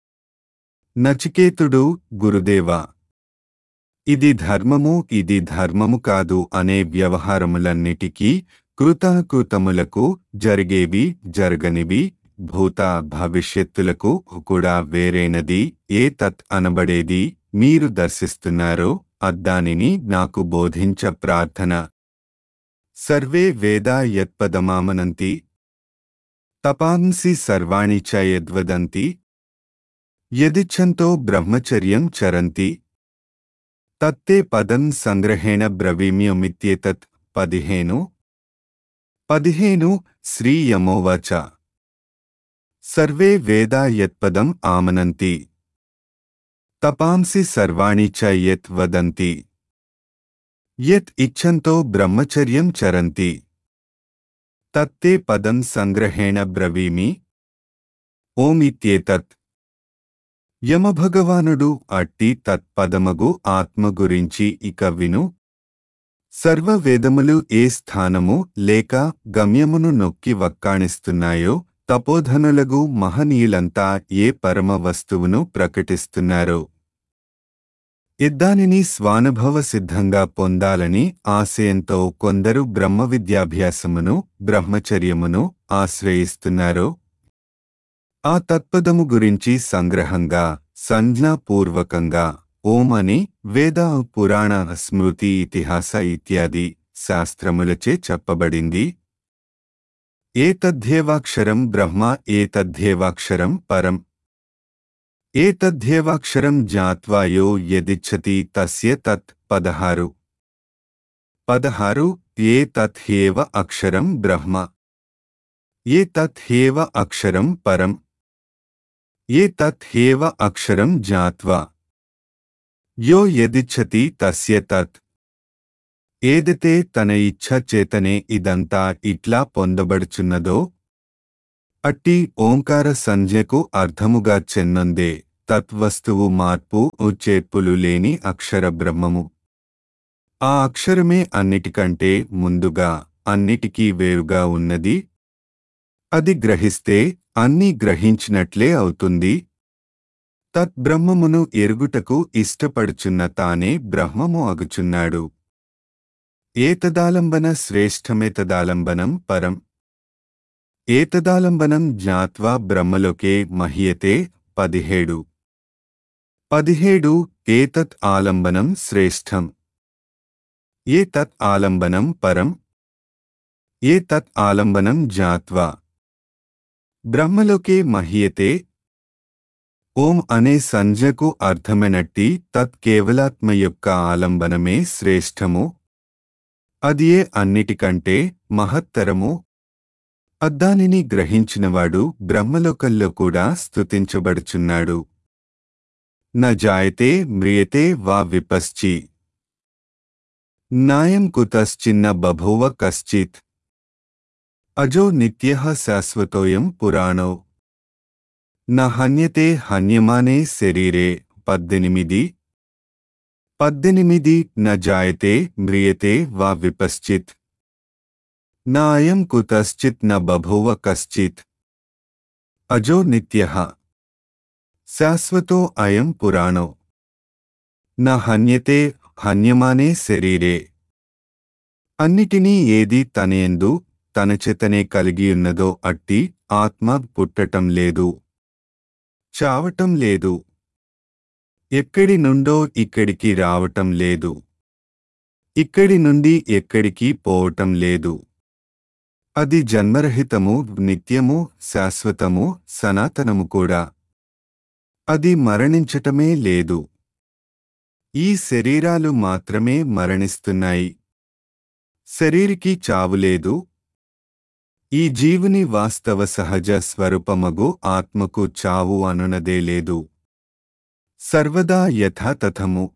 నచికేతుడు గురుదేవా ఇది ధర్మము ఇది ధర్మము కాదు అనే వ్యవహారములన్నిటికీ కృతాకృతములకు జరిగేవి జరగనివి భూత భవిష్యత్తులకు కూడా వేరైనది ఏ తత్ అనబడేది మీరు దర్శిస్తున్నారో అద్దానిని నాకు బోధించ ప్రార్థన సర్వే వేదా యత్పదమామనంతి తపాంసి సర్వాణి చ యద్వదంతి యదిచ్ఛంతో బ్రహ్మచర్యం చరంతి తత్తే పదం సంగ్రహేణ బ్రవీమ్యమిత్యేతత్ పదిహేను పదిహేను శ్రీయమోవాచ సర్వే వేదా యత్పదం ఆమనంతి తపాంసి సర్వాణి చ యత్ వదంతి యత్ ఇచ్ఛంతో బ్రహ్మచర్యం చరంతి తత్తే పదం సంగ్రహేణ బ్రవీమి ఓమిత్యేతత్ యమభగవానుడు అట్టి తత్పదమగు ఆత్మ గురించి ఇక విను సర్వవేదములు ఏ స్థానము లేక గమ్యమును నొక్కి వక్కాణిస్తున్నాయో తపోధనులగు మహనీయులంతా ఏ పరమ వస్తువును ప్రకటిస్తున్నారో ఇద్దానిని స్వానుభవ సిద్ధంగా పొందాలని ఆశయంతో కొందరు బ్రహ్మ విద్యాభ్యాసమును బ్రహ్మచర్యమును ఆశ్రయిస్తున్నారు ఆ తత్పదము గురించి సంగ్రహంగా సంజ్ఞాపూర్వకంగా ఓం అని వేద పురాణ స్మృతి ఇతిహాస ఇత్యాది శాస్త్రములచే చెప్పబడింది ఏతధ్యేవాక్షరం బ్రహ్మ ఏతధ్యేవాక్షరం పరం ఏతధ్యేవాక్షరం జ్ఞాత్వా యో యదిచ్చతి తస్య తత్ పదహారు పదహారు ఏ తత్హేవ అక్షరం బ్రహ్మ ఏ తత్హేవ అక్షరం పరం ఏ తత్హేవ అక్షరం జ్ఞాత్వా యో యదిచ్చతి తస్య తత్ ఏదైతే తన ఇచ్ఛ చేతనే ఇదంతా ఇట్లా పొందబడుచున్నదో అట్టి ఓంకార సంజ్ఞకు అర్థముగా చెన్నొందే తత్వస్తువు మార్పు చేర్పులు లేని అక్షర బ్రహ్మము ఆ అక్షరమే అన్నిటికంటే ముందుగా అన్నిటికీ వేరుగా ఉన్నది అది గ్రహిస్తే అన్నీ గ్రహించినట్లే అవుతుంది తద్బ్రహ్మమును ఎరుగుటకు ఇష్టపడుచున్న తానే బ్రహ్మము అగుచున్నాడు ఏతదాలంబన శ్రేష్టమేతదాలంబనం పరం ఏతదాలంబనం జ్ఞాత్వా బ్రహ్మలోకే మహ్యతే పదిహేడు పదిహేడు ఏతత్ ఆలంబనం శ్రేష్టం ఏతత్ ఆలంబనం పరం ఏతత్ ఆలంబనం జ్ఞాత్వా బ్రహ్మలోకే మహ్యతే ఓం అనే సంజ్ఞకు అర్థమైనట్టి తత్ కేవలాత్మ యొక్క ఆలంబనమే శ్రేష్టము అదియే అన్నిటికంటే మహత్తరము అద్దానిని గ్రహించినవాడు బ్రహ్మలోకంలో కూడా స్తుతించబడుచున్నాడు న జాయతే మ్రియతే వా విపశ్చి నాయం కుతశ్చిన్న బభూవ కశ్చిత్ అజో నిత్య శాశ్వతోయం పురాణో న హన్యతే హన్యమానే శరీరే పద్దెనిమిది పద్దెనిమిది న జాయతే మ్రియతే వా విపశ్చిత్ न अयं कुतश्चित् न बभूव कश्चित् अजो नित्यः శాశ్వతో అయం పురాణో న హన్యతే హన్యమానే శరీరే అన్నిటినీ ఏది తనయందు తన చేతనే కలిగియున్నదో అట్టి ఆత్మ పుట్టటం లేదు చావటం లేదు ఎక్కడి నుండో ఇక్కడికి రావటం లేదు ఇక్కడి నుండి ఎక్కడికి పోవటం లేదు అది జన్మరహితము నిత్యము శాశ్వతము సనాతనము కూడా అది మరణించటమే లేదు ఈ శరీరాలు మాత్రమే మరణిస్తున్నాయి శరీరికి చావులేదు ఈ జీవుని వాస్తవ సహజ స్వరూపమగు ఆత్మకు చావు అనునదే లేదు సర్వదా యథాతథము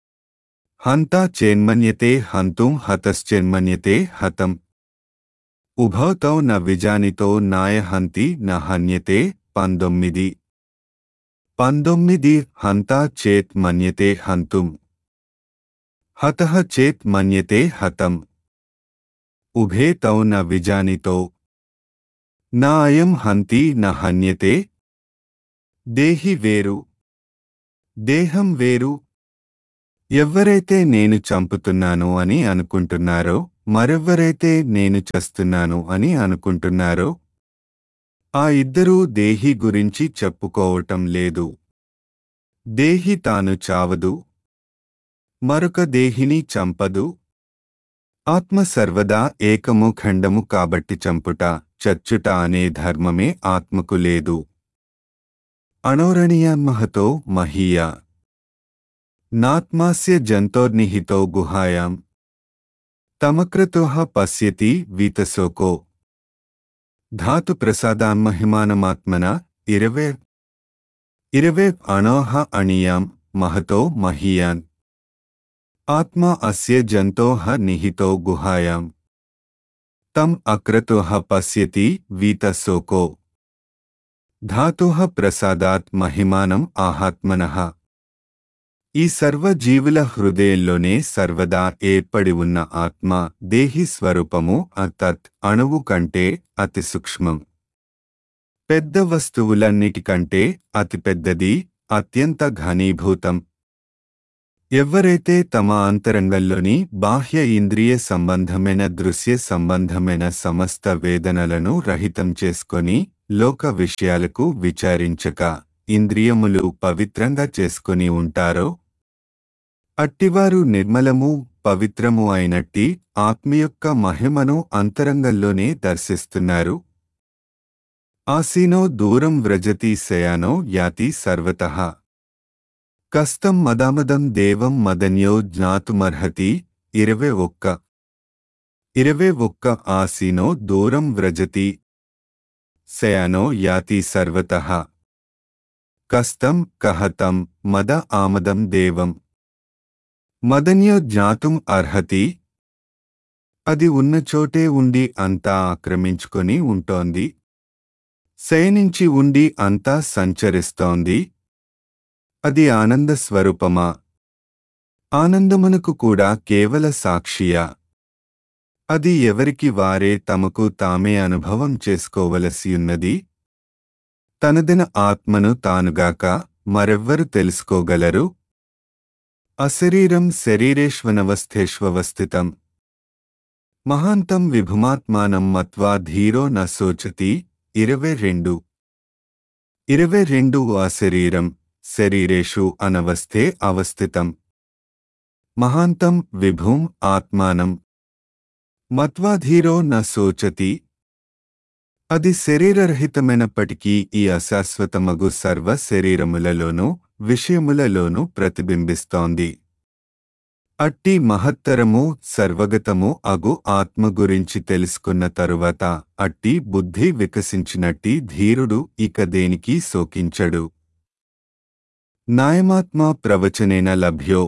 హంతా చేన్మన్యతే హంతుం హతశ్చేన్మన్యతే హతం ఉభౌతౌ న విజానితో నాయ హంతి న హన్యతే పంతొమ్మిది పంతొమ్మిది హంతా చేత్ మన్యతే హంతుం హతః చేత్ మన్యతే హతం ఉభే తౌ న విజానితో నా అయం హంతి న హన్యతే దేహి వేరు దేహం వేరు ఎవ్వరైతే నేను చంపుతున్నాను అని అనుకుంటున్నారో మరెవ్వరైతే నేను చస్తున్నాను అని అనుకుంటున్నారో ఆ ఇద్దరూ దేహి గురించి చెప్పుకోవటం లేదు దేహి తాను చావదు మరొక దేహిని చంపదు ఆత్మ సర్వదా ఏకము ఖండము కాబట్టి చంపుట చచ్చుట అనే ధర్మమే ఆత్మకు లేదు అణోరణీయాన్మహతో మహీయా నాత్మాస్య జంతోర్నిహితో గుహాయాం తమక్రతోహ పశ్యతి వీతశోకో ధాతు ప్రసాదాన్మహిమానమాత్మన ఇరవే ఇరవే అణోహ అణియాం మహతో మహీయాన్ ఆత్మా అస్య జంతోహ నిహితో గుహాయాం తం అక్రతోహ పశ్యతి వీతశోకో ధాతోహ ప్రసాదాత్ మహిమానం ఆహాత్మనః ఈ సర్వ జీవుల హృదయంలోనే సర్వదా ఏర్పడి ఉన్న ఆత్మ దేహి స్వరూపము అతత్ అణువు కంటే అతి సూక్ష్మం పెద్ద వస్తువులన్నిటికంటే అతి పెద్దది అత్యంత ఘనీభూతం ఎవరైతే తమ అంతరంగంలోని బాహ్య ఇంద్రియ సంబంధమైన దృశ్య సంబంధమైన సమస్త వేదనలను రహితం చేసుకొని లోక విషయాలకు విచారించక ఇంద్రియములు పవిత్రంగా చేసుకొని ఉంటారో అట్టివారు నిర్మలము పవిత్రము అయినట్టి ఆత్మ యొక్క మహిమను అంతరంగంలోనే దర్శిస్తున్నారు ఆసీనో దూరం వ్రజతి శయానో యాతి సర్వతః కస్తం మదామదం దేవం మదన్యో జ్ఞాతుమర్హతి ఇరవై ఒక్క ఇరవై ఒక్క ఆసీనో దూరం వ్రజతి శయానో యాతి సర్వతః కస్తం కహతం మద ఆమదం దేవం మదన్యో జ్ఞాతుం అర్హతి అది ఉన్న చోటే ఉండి అంతా ఆక్రమించుకొని ఉంటోంది శయనించి ఉండి అంతా సంచరిస్తోంది అది ఆనంద స్వరూపమా ఆనందమునకు కూడా కేవల సాక్షియా అది ఎవరికి వారే తమకు తామే అనుభవం చేసుకోవలసియున్నది తనదిన ఆత్మను తానుగాక మరెవ్వరు తెలుసుకోగలరు అశరీరం శరీరేష్వనవస్థేష్వస్థితం మహాంతం విభుమాత్మానం మత్వా ధీరో న శోచతి ఇరవై రెండు ఇరవై రెండు అశరీరం శరీరేషు అనవస్థే అవస్థితం మహాంతం విభుం ఆత్మానం మత్వాధీరో న శోచతి అది శరీరరహితమైనప్పటికీ ఈ అశాశ్వతమగు సర్వ శరీరములలోనూ విషయములలోనూ ప్రతిబింబిస్తోంది అట్టి మహత్తరము సర్వగతము అగు ఆత్మ గురించి తెలుసుకున్న తరువాత అట్టి బుద్ధి వికసించినట్టి ధీరుడు ఇక దేనికి శోకించడు నాయమాత్మా ప్రవచనేన లభ్యో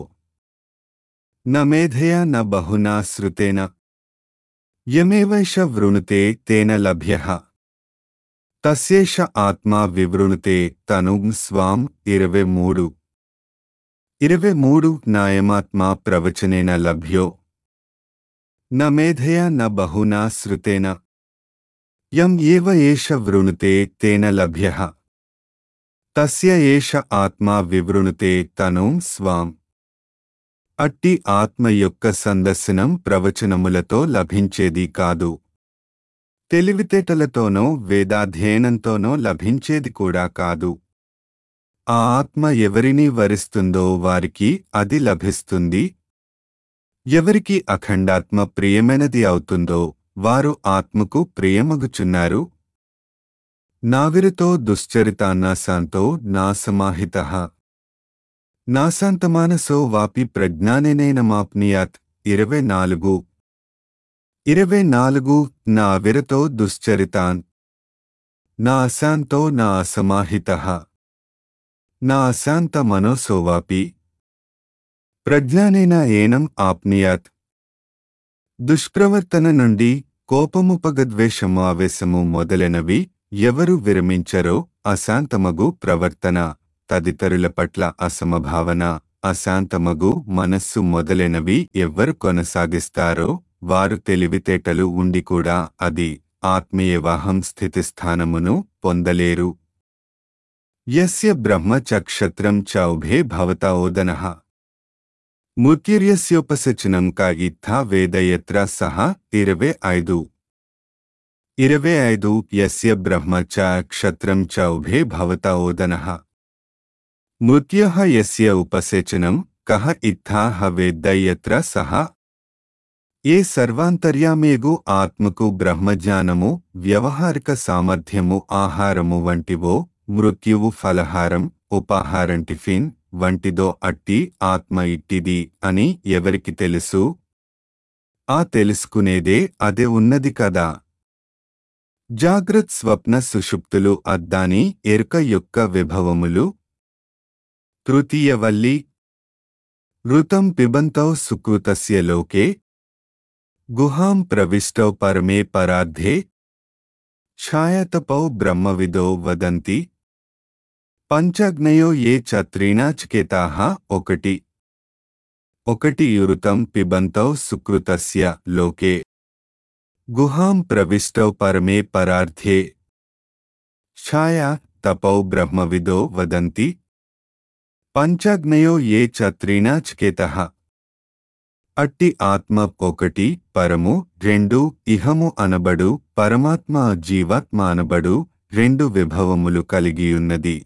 న మేధయా న బహునా శ్రుతేన యమేవైష వృణుతే తేన లభ్య తస్యేష ఆత్మా వివృణుతే తను స్వాం ఇరవై మూడు ఇరవై మూడు నాయమాత్మా ప్రవచనేన లభ్యో న మేధయా న బహునా శ్రుతేన యం ఏవ ఏష వృణుతే తేన లభ్య తస్య ఏష ఆత్మా వివృణుతే తను స్వాం అట్టి ఆత్మ యొక్క సందర్శనం ప్రవచనములతో లభించేది కాదు తెలివితేటలతోనో వేదాధ్యయనంతోనో లభించేది కూడా కాదు ఆ ఆత్మ ఎవరిని వరిస్తుందో వారికి అది లభిస్తుంది ఎవరికి అఖండాత్మ ప్రియమైనది అవుతుందో వారు ఆత్మకు ప్రియమగుచున్నారు నావిరితో దుశ్చరితాన్నాశాంతో నాసమాహిత నాశాంతమానసో వాపి ప్రజ్ఞానేనైనమాప్నియాత్ ఇరవై నాలుగు ఇరవై నాలుగు నా అవిరతో దుశ్చరితాన్ నా అశాంతో నా అసమాహిత నా అశాంత మనోసోవాపి ప్రజ్ఞానేన ఏనం ఆప్నియాత్ దుష్ప్రవర్తన నుండి కోపము పగద్వేషము ఆవేశము మొదలైనవి ఎవరు విరమించరో అశాంతమగు ప్రవర్తన తదితరుల పట్ల అసమభావన అశాంతమగు మనస్సు మొదలైనవి ఎవ్వరు కొనసాగిస్తారో వారు తెలివితేటలు ఉండి కూడా అది ఆత్మీయవాహం స్థితిస్థానమును పొందలేరు యస్య బ్రహ్మ చక్షత్రం చ ఉభే భవత ఓదనః మృత్యుర్యస్యోపసచనం కా ఇత్థా వేదయత్ర సహ ఇరవై ఐదు ఇరవై ఐదు యస్య బ్రహ్మ చ క్షత్రం చ ఉభే భవత ఓదనః మృత్యః యస్య ఉపసేచనం కహ ఇత్థాహ వేద్దయత్ర సహ ఏ సర్వాంతర్యామేగు ఆత్మకు బ్రహ్మజ్ఞానము వ్యవహారిక సామర్థ్యము ఆహారము వంటివో మృత్యువు ఫలహారం ఉపాహారం టిఫిన్ వంటిదో అట్టి ఆత్మ ఇట్టిది అని ఎవరికి తెలుసు ఆ తెలుసుకునేదే అదే ఉన్నది కదా జాగ్రత్ స్వప్న సుషుప్తులు అద్దాని ఎరుక యొక్క విభవములు తృతీయవల్లి ఋతం పిబంతౌ సుకృతస్య లోకే గుహాం ప్రవిష్టౌ పరమే పరార్థే ఛాయతపౌ బ్రహ్మవిదో వదంతి పంచగ్నయో ఏ చత్రీణాచికేతాః ఒకటి ఒకటి యురుతం పిబంతౌ సుకృతస్య లోకే గుహాం ప్రవిష్టౌ పరమే పరార్థే ఛాయా తపౌ బ్రహ్మవిదో వదంతి పంచాగ్నయో ఏ చత్రీణాచికేత అట్టి ఆత్మ ఒకటి పరము రెండు ఇహము అనబడు పరమాత్మ జీవాత్మ అనబడు రెండు విభవములు కలిగియున్నది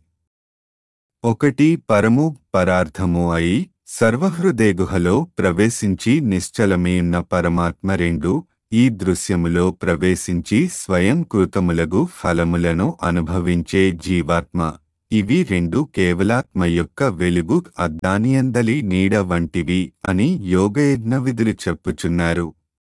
ఒకటి పరము పరార్థము అయి సర్వహృదయగుహలో ప్రవేశించి నిశ్చలమేయున్న పరమాత్మ రెండు ఈ దృశ్యములో ప్రవేశించి స్వయం కృతములగు ఫలములను అనుభవించే జీవాత్మ ఇవి రెండు కేవలాత్మ యొక్క వెలుగు అద్దానియందలి నీడ వంటివి అని యోగయజ్ఞ విధులు చెప్పుచున్నారు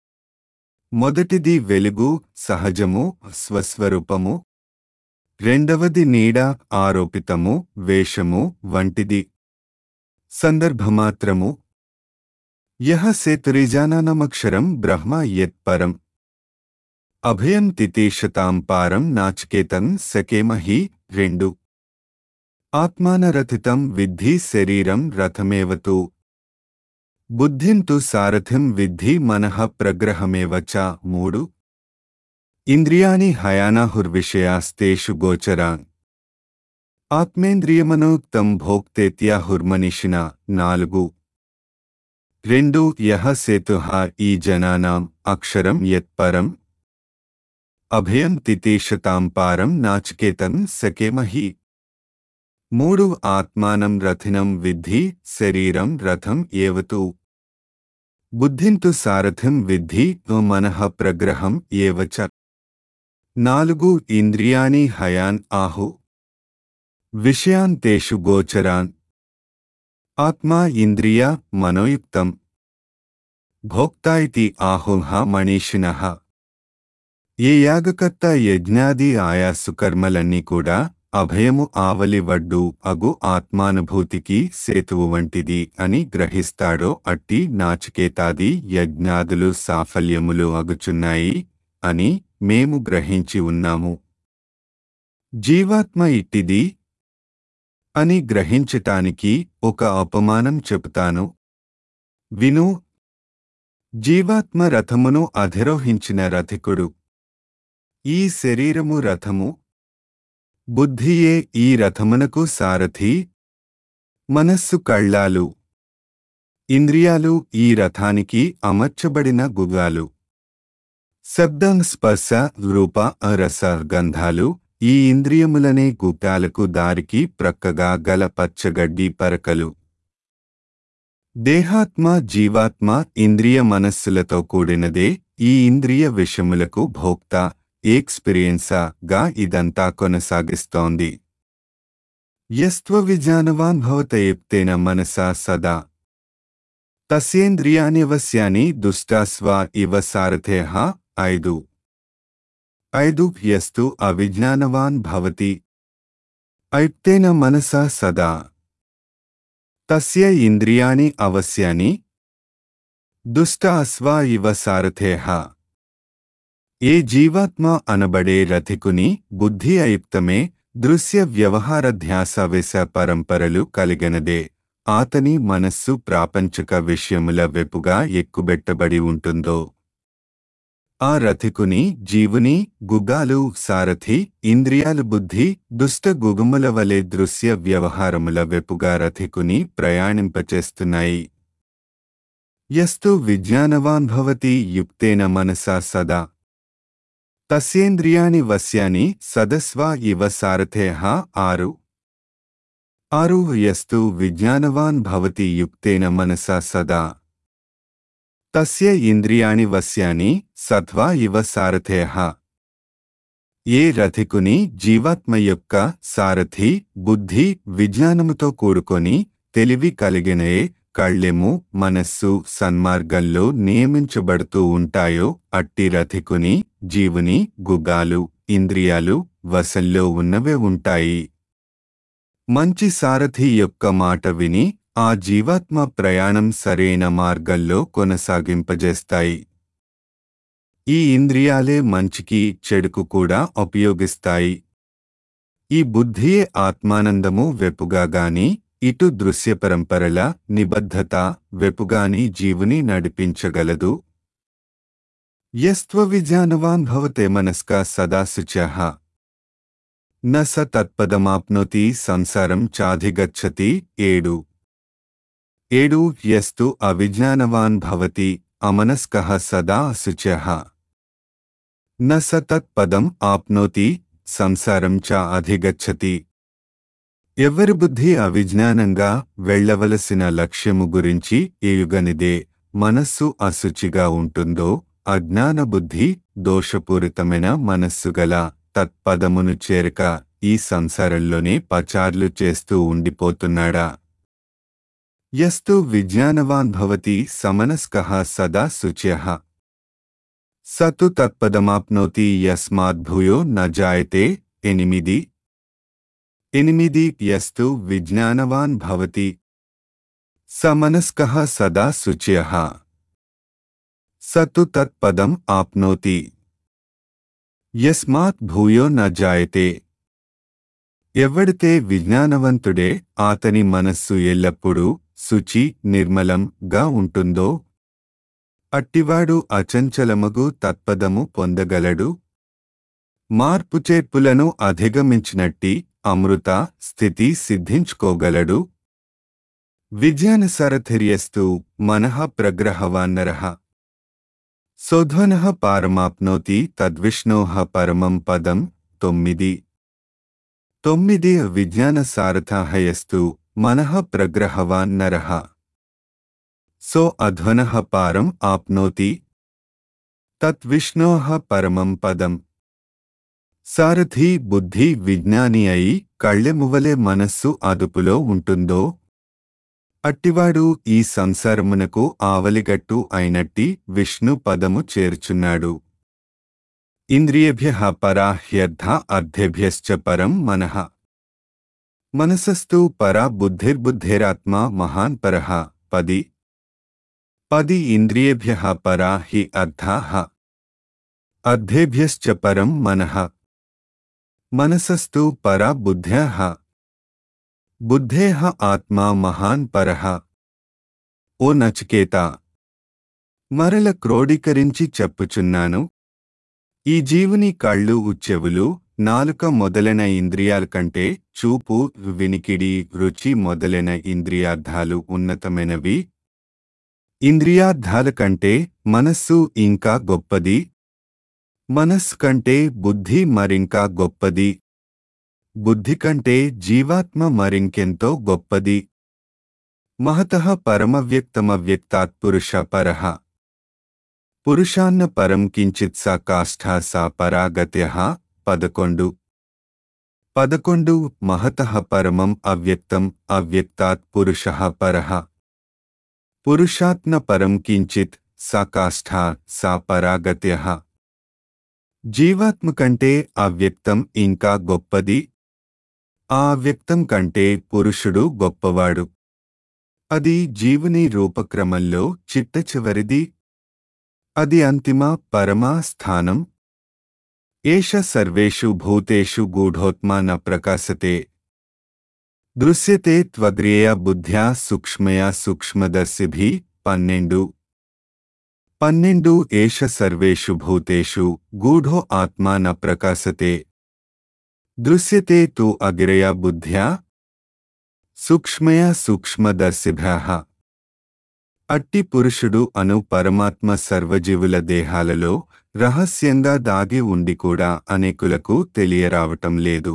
మొదటిది వెలుగు సహజము స్వస్వరూపము రెండవది నీడ ఆరోపితము వేషము వంటిది సందర్భమాత్రము యహ సేతురిజానానమక్షరం బ్రహ్మ యత్పరం అభయం తితీషతాం పారం నాచికేతం సకేమహి రెండు ఆత్మానరథితం విద్ధి శరీరం రథమేవతు బుద్ధిం తు సారథిం విద్ధి మనః ప్రగ్రహమేవ చ మూడు ఇంద్రియాణి హయానాహుర్విషయాస్తేషు గోచరాన్ ఆత్మేంద్రియమనోక్తం భోక్తేత్యాహుర్మనిషిన నాలుగు రెండు యహ సేతుహ ఈ జనానాం అక్షరం యత్పరం అభయం తితీషతాం పారం నాచికేతం సకేమహి మూడు ఆత్మానం రథినం విద్ధి శరీరం రథం ఏవతు బుద్ధింతు సారథిం విద్ధి మనః ప్రగ్రహం ఏవచ నాలుగు ఇంద్రియాణి హయాన్ ఆహు విషయాంతేషు గోచరాన్ ఆత్మా ఇంద్రియ మనోయుక్తం భోక్తా ఇతి ఆహుః మనీషిణః ఏ యాగకర్త యజ్ఞాది ఆయా సుకర్మలన్నీ కూడా అభయము ఆవలి వడ్డు అగు ఆత్మానుభూతికి సేతువు వంటిది అని గ్రహిస్తాడో అట్టి నాచికేతాది యజ్ఞాదులు సాఫల్యములు అగుచున్నాయి అని మేము గ్రహించి ఉన్నాము జీవాత్మ ఇట్టిది అని గ్రహించటానికి ఒక అపమానం చెబుతాను విను జీవాత్మ రథమును అధిరోహించిన రథికుడు ఈ శరీరము రథము బుద్ధియే ఈ రథమునకు సారథి మనస్సు కళ్ళాలు ఇంద్రియాలు ఈ రథానికి అమర్చబడిన గుగాలు శబ్దం స్పర్శ రూప రస గంధాలు ఈ ఇంద్రియములనే గుప్తాలకు దారికి ప్రక్కగా గల పచ్చగడ్డి పరకలు దేహాత్మ జీవాత్మ ఇంద్రియ మనస్సులతో కూడినదే ఈ ఇంద్రియ విషములకు భోక్త ఎక్స్పీరియన్సా గా ఇదంతా కొనసాగిస్తోంది యస్త్వ విజానవాన్ భవతయేప్తేన మనసా సదా తస్యేంద్రియానివస్యాని దుష్టాస్వ ఇవ సారథేహ ఐదు ఐదు యస్తు అవిజ్ఞానవాన్ భవతి ఐప్తేన మనసా సదా తస్య ఇంద్రియాణి అవశ్యాని దుష్ట అస్వా ఇవ సారథేహ ఏ జీవాత్మ అనబడే రథికుని బుద్ధి అయుక్తమే దృశ్య వ్యవహార ధ్యాసవేశ పరంపరలు కలిగనదే ఆతని మనస్సు ప్రాపంచక విషయముల వెపుగా ఎక్కుబెట్టబడి ఉంటుందో ఆ రథికుని జీవుని గుగాలు సారథి ఇంద్రియాలు బుద్ధి దుష్ట గుగుముల వలె దృశ్య వ్యవహారముల వెపుగా రథికుని ప్రయాణింపచేస్తున్నాయి యస్తు విజ్ఞానవాన్ భవతి యుక్తేన మనసా సదా తస్యేంద్రియాణి వశ్యాని సదస్వా ఇవ సారథేహ ఆరు ఆరు యస్తు విజ్ఞానవాన్ భవతి యుక్తేన మనసా సదా తస్య ఇంద్రియాణి వశ్యాని సత్వా ఇవ సారథేహ ఏ రథికుని జీవాత్మ యొక్క సారథి బుద్ధి విజ్ఞానముతో కూడుకొని తెలివి కలిగినే కళ్ళెము మనస్సు సన్మార్గంలో నియమించబడుతూ ఉంటాయో అట్టి రథికుని జీవుని గుగాలు ఇంద్రియాలు వశంలో ఉన్నవే ఉంటాయి మంచి సారథి యొక్క మాట విని ఆ జీవాత్మ ప్రయాణం సరైన మార్గంలో కొనసాగింపజేస్తాయి ఈ ఇంద్రియాలే మంచికి చెడుకు కూడా ఉపయోగిస్తాయి ఈ బుద్ధియే ఆత్మానందము వెపుగా గాని ఇటు దృశ్య పరంపరల నిబద్ధత వెపుగాని జీవుని నడిపించగలదు యస్త్వ విజానవాన్ భవతే మనస్క సదా శుచః న స తత్పదమాప్నోతి సంసారం చాధిగచ్చతి ఏడు ఏడు యస్తు అవిజ్ఞానవాన్ భవతి అమనస్కః సదా అశుచ్యః న స తత్పదం ఆప్నోతి సంసారం చ అధిగచ్చతి ఎవరి బుద్ధి అవిజ్ఞానంగా వెళ్ళవలసిన లక్ష్యము గురించి ఏయుగనిదే మనస్సు అశుచిగా ఉంటుందో అజ్ఞాన బుద్ధి దోషపూరితమైన మనస్సు గల తత్పదమును చేరక ఈ సంసారంలోనే పచార్లు చేస్తూ ఉండిపోతున్నాడా యస్తు విజ్ఞానవాన్ భవతి సమనస్కః సదా శుచ్యః సతు తత్పదమాప్నోతి యస్మాద్భూయో న జాయతే ఎనిమిది ఎనిమిది యస్తు విజ్ఞానవాన్ భవతి సమనస్కః సదా శుచ్యః సతు తత్పదం ఆప్నోతి యస్మాత్ భూయో న జాయతే ఎవడితే విజ్ఞానవంతుడే ఆతని మనస్సు ఎల్లప్పుడూ శుచి నిర్మలంగా ఉంటుందో అట్టివాడు అచంచలమగు తత్పదము పొందగలడు మార్పుచేర్పులను అధిగమించినట్టి అమృత స్థితి సిద్ధించుకోగలడు విజ్ఞానసరథిర్యస్తు మనః ప్రగ్రహవాన్నరః సోధ్వనః పారమాప్నోతి తద్విష్ణోః పరమం పదం తొమ్మిది తొమ్మిది విజ్ఞాన సారథాహయస్తు మనః ప్రగ్రహవాన్ నరః సో అధ్వనః పారం ఆప్నోతి తద్విష్ణోః పరమం పదం సారథి బుద్ధి విజ్ఞాని అయి కళ్ళెమువలే మనస్సు అదుపులో ఉంటుందో అట్టివాడు ఈ సంసారమునకు ఆవలిగట్టు అయినట్టి విష్ణు పదము చేర్చున్నాడు ఇంద్రియభ్య పరా హ్యర్థ అర్థ్యభ్యశ్చ పరం మనః మనసస్తు పరా బుద్ధిర్బుద్ధిరాత్మా మహాన్ పరః పది పది ఇంద్రియేభ్య పరా హి అర్థాః అర్థేభ్యశ్చ పరం మనః మనసస్తు పరా బుద్ధ్యాః బుద్ధేః ఆత్మా మహాన్ పరః ఓ నచికేత మరల క్రోడీకరించి చెప్పుచున్నాను ఈ జీవుని కళ్ళు చెవులు నాలుక మొదలైన ఇంద్రియాల కంటే చూపు వినికిడి రుచి మొదలైన ఇంద్రియార్థాలు ఉన్నతమైనవి ఇంద్రియార్థాల కంటే మనస్సు ఇంకా గొప్పది మనస్సు కంటే బుద్ధి మరింకా గొప్పది బుద్ధి కంటే జీవాత్మ మరింకెంతో గొప్పది మహతః పరమవ్యక్తమవ్యక్తాత్ పురుష పరః పురుషాన్న పరం కించిత్ సా కాష్ఠా సా పరాగత్య పదకొండు పదకొండు మహతః పరమం అవ్యక్తం అవ్యక్తాత్ పురుష పరః పురుషాత్న పరం కించిత్ సా కాష్ఠా సా పరాగత్య జీవాత్మ కంటే అవ్యక్తం ఇంకా గొప్పది ఆ అవ్యక్తం కంటే పురుషుడు గొప్పవాడు అది జీవుని రూపక్రమంలో చిట్ట చివరిది అది అంతిమ పరమా స్థానం ఏష సర్వేషు భూతేషు గూఢోత్మా న ప్రకాశతే దృశ్యతే త్వగ్రేయ బుద్ధ్యా సూక్ష్మయా సూక్ష్మదర్శిభి పన్నెండు పన్నెండు ఏష సర్వేషు భూతేషు గూఢో ఆత్మా న ప్రకాశతే దృశ్యతే తు అగిరయా బుద్ధ్యా సూక్ష్మయా సూక్ష్మదర్శిభ్యః అట్టి పురుషుడు అను పరమాత్మ సర్వజీవుల దేహాలలో రహస్యంగా దాగి ఉండి కూడా అనేకులకు తెలియరావటం లేదు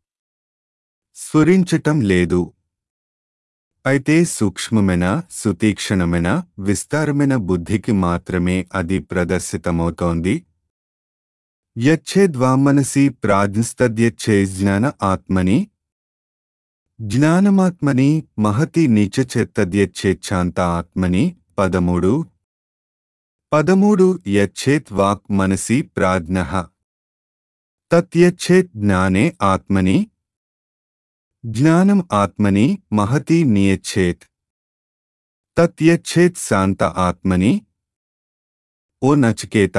స్ఫురించటం లేదు అయితే సూక్ష్మమైన సుతీక్షణమైన విస్తారమైన బుద్ధికి మాత్రమే అది ప్రదర్శితమవుతోంది యచ్చేద్వామనసి ప్రాజ్ఞస్తద్యచ్చేజ్ఞాన ఆత్మని జ్ఞానమాత్మని మహతి నీచచేత్తద్యచ్చేచ్ఛాంత ఆత్మని పదమూడు పదమూడు యచ్చేత్ వాక్ మనసి ప్రాజ్ఞ తత్యచ్చేత్ జ్ఞానే ఆత్మని జ్ఞానం ఆత్మని మహతి నియచ్చేత్ తత్యచ్చేత్ శాంత ఆత్మని ఓ నచికేత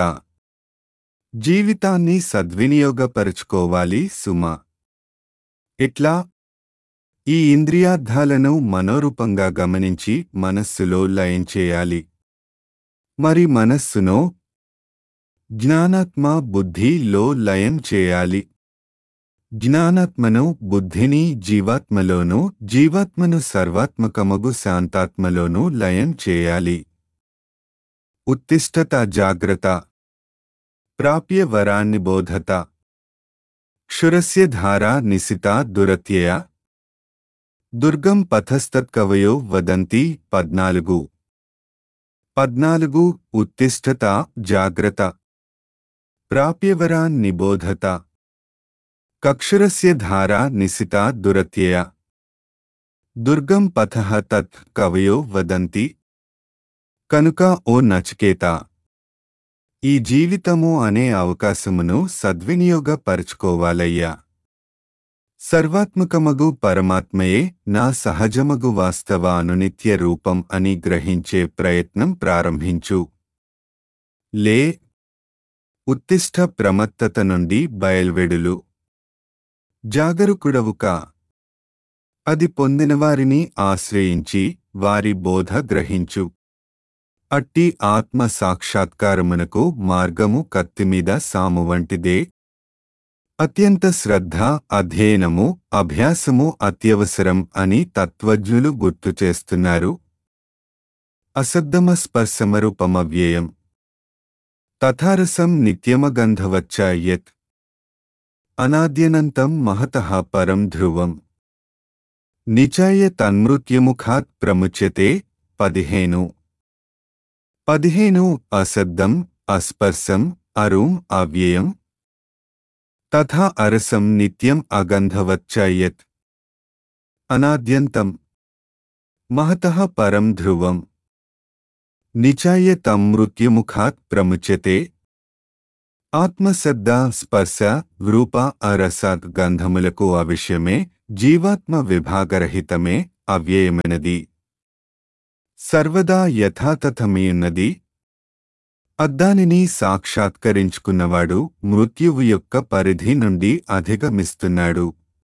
జీవితాన్ని సద్వినియోగపరుచుకోవాలి సుమ ఇట్లా ఈ ఇంద్రియార్థాలను మనోరూపంగా గమనించి మనస్సులో లయం చేయాలి మరి మనస్సును జ్ఞానాత్మ బుద్ధిలో లయం చేయాలి జ్ఞానాత్మను బుద్ధిని జీవాత్మలోనూ జీవాత్మను సర్వాత్మకమగు శాంతాత్మలోనూ లయం చేయాలి ఉత్తిష్టత జాగ్రత్త ప్రాప్య వరాన్ని బోధత క్షురస్య ధారా నిశితా దురత్యయ దుర్గం పథస్తత్కవయో వదంతి పద్నాలుగు పద్నాలుగు ఉత్తిష్టత జాగ్రత్త ప్రాప్యవరాన్ నిబోధత కక్షురస్య ధారా నిశితా దురత్యయ దుర్గం పథః తత్ కవయో వదంతి కనుక ఓ నచికేత ఈ జీవితము అనే అవకాశమును సద్వినియోగపరచుకోవాలయ్యా సర్వాత్మకమగు పరమాత్మయే నా సహజమగు వాస్తవ అనునిత్య రూపం అని గ్రహించే ప్రయత్నం ప్రారంభించు లే ఉత్తిష్ట ప్రమత్తత నుండి బయల్వెడులు జాగరుకుడవుక అది పొందినవారిని ఆశ్రయించి వారి బోధ గ్రహించు అట్టి ఆత్మ సాక్షాత్కారమునకు మార్గము కత్తిమీద సాము వంటిదే అత్యంత శ్రద్ధ అధ్యయనము అభ్యాసము అత్యవసరం అని తత్వజ్ఞులు గుర్తు చేస్తున్నారు అసద్దమ స్పర్శమరూపమవ్యయం తథారసం నిత్యమగంధవచ్చ యత్ అనాద్యనంతం మహతః పరం ధ్రువం నిచాయ తన్మృత్యుముఖాత్ ప్రముచ్యతే పదిహేను పదిహేను అసద్దం అస్పర్శం అరుం అవ్యయం తథా అరసం నిత్యం అగంధవచ్చ యత్ అనాద్యంతం మహతః పరం ధ్రువం నిచాయ తం మృత్యుముఖాత్ ప్రముచ్యతే ఆత్మశబ్ద స్పర్శ రూప అరసద్ గంధములకు అవిషయమే జీవాత్మ విభాగరహితమే అవ్యయమైనది సర్వదా యథాతథమీయున్నది అద్దానిని సాక్షాత్కరించుకున్నవాడు మృత్యువు యొక్క పరిధి నుండి అధిగమిస్తున్నాడు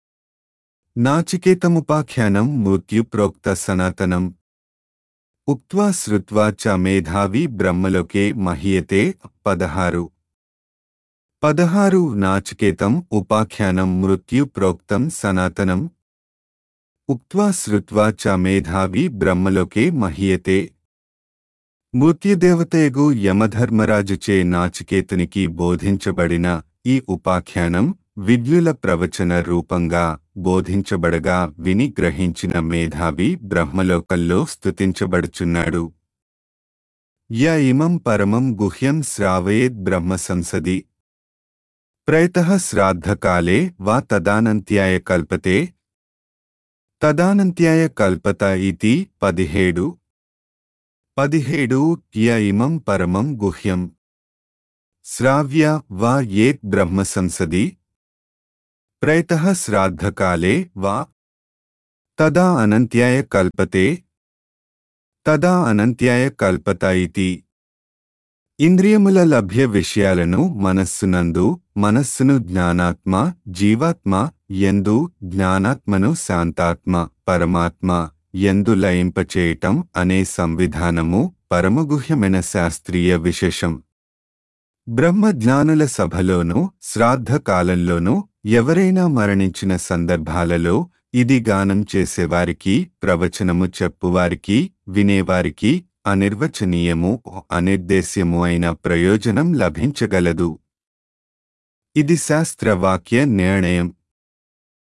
నాచికేతముపాఖ్యానం మృత్యుప్రోక్త సనాతనం ఉక్త్వా శ్రుత్వా చ మేధావి బ్రహ్మలోకే మహీయతే పదహారు పదహారు నాచికేతం ఉపాఖ్యానం మృత్యు ప్రోక్తం సనాతనం ఉక్త్వా శ్రుత్వా చ మేధావి బ్రహ్మలోకే మహీయతే మృత్యుదేవతయగు యమధర్మరాజుచే నాచికేతునికి బోధించబడిన ఈ ఉపాఖ్యానం విద్యుల ప్రవచన రూపంగా బోధించబడగా విని గ్రహించిన మేధావి బ్రహ్మలోకంలో స్తుతించబడుచున్నాడు య ఇమం పరమం గుహ్యం శ్రావయేద్ బ్రహ్మ సంసది ప్రయతః శ్రాద్ధకాలే వా తదానంత్యాయ కల్పతే తదానంత్యాయ కల్పత ఇతి పదిహేడు పదిహేడు య ఇమం పరమం గుహ్యం శ్రావ్య వా ఏత్ బ్రహ్మ సంసది ప్రయతః శ్రాద్ధకాలే వా తదా అనంత్యాయ కల్పతే తదా అనంత్యాయ కల్పత ఇతి ఇంద్రియముల లభ్య విషయాలను మనస్సునందు మనస్సును జ్ఞానాత్మ జీవాత్మ ఎందు జ్ఞానాత్మను శాంతాత్మ పరమాత్మ ఎందు లయింపచేయటం అనే సంవిధానము పరమగుహ్యమైన శాస్త్రీయ విశేషం బ్రహ్మజ్ఞానుల సభలోనూ శ్రాద్ధ కాలంలోనూ ఎవరైనా మరణించిన సందర్భాలలో ఇది గానం చేసేవారికి ప్రవచనము చెప్పువారికి వినేవారికి అనిర్వచనీయము అనిర్దేశ్యము అయిన ప్రయోజనం లభించగలదు ఇది శాస్త్రవాక్య నిర్ణయం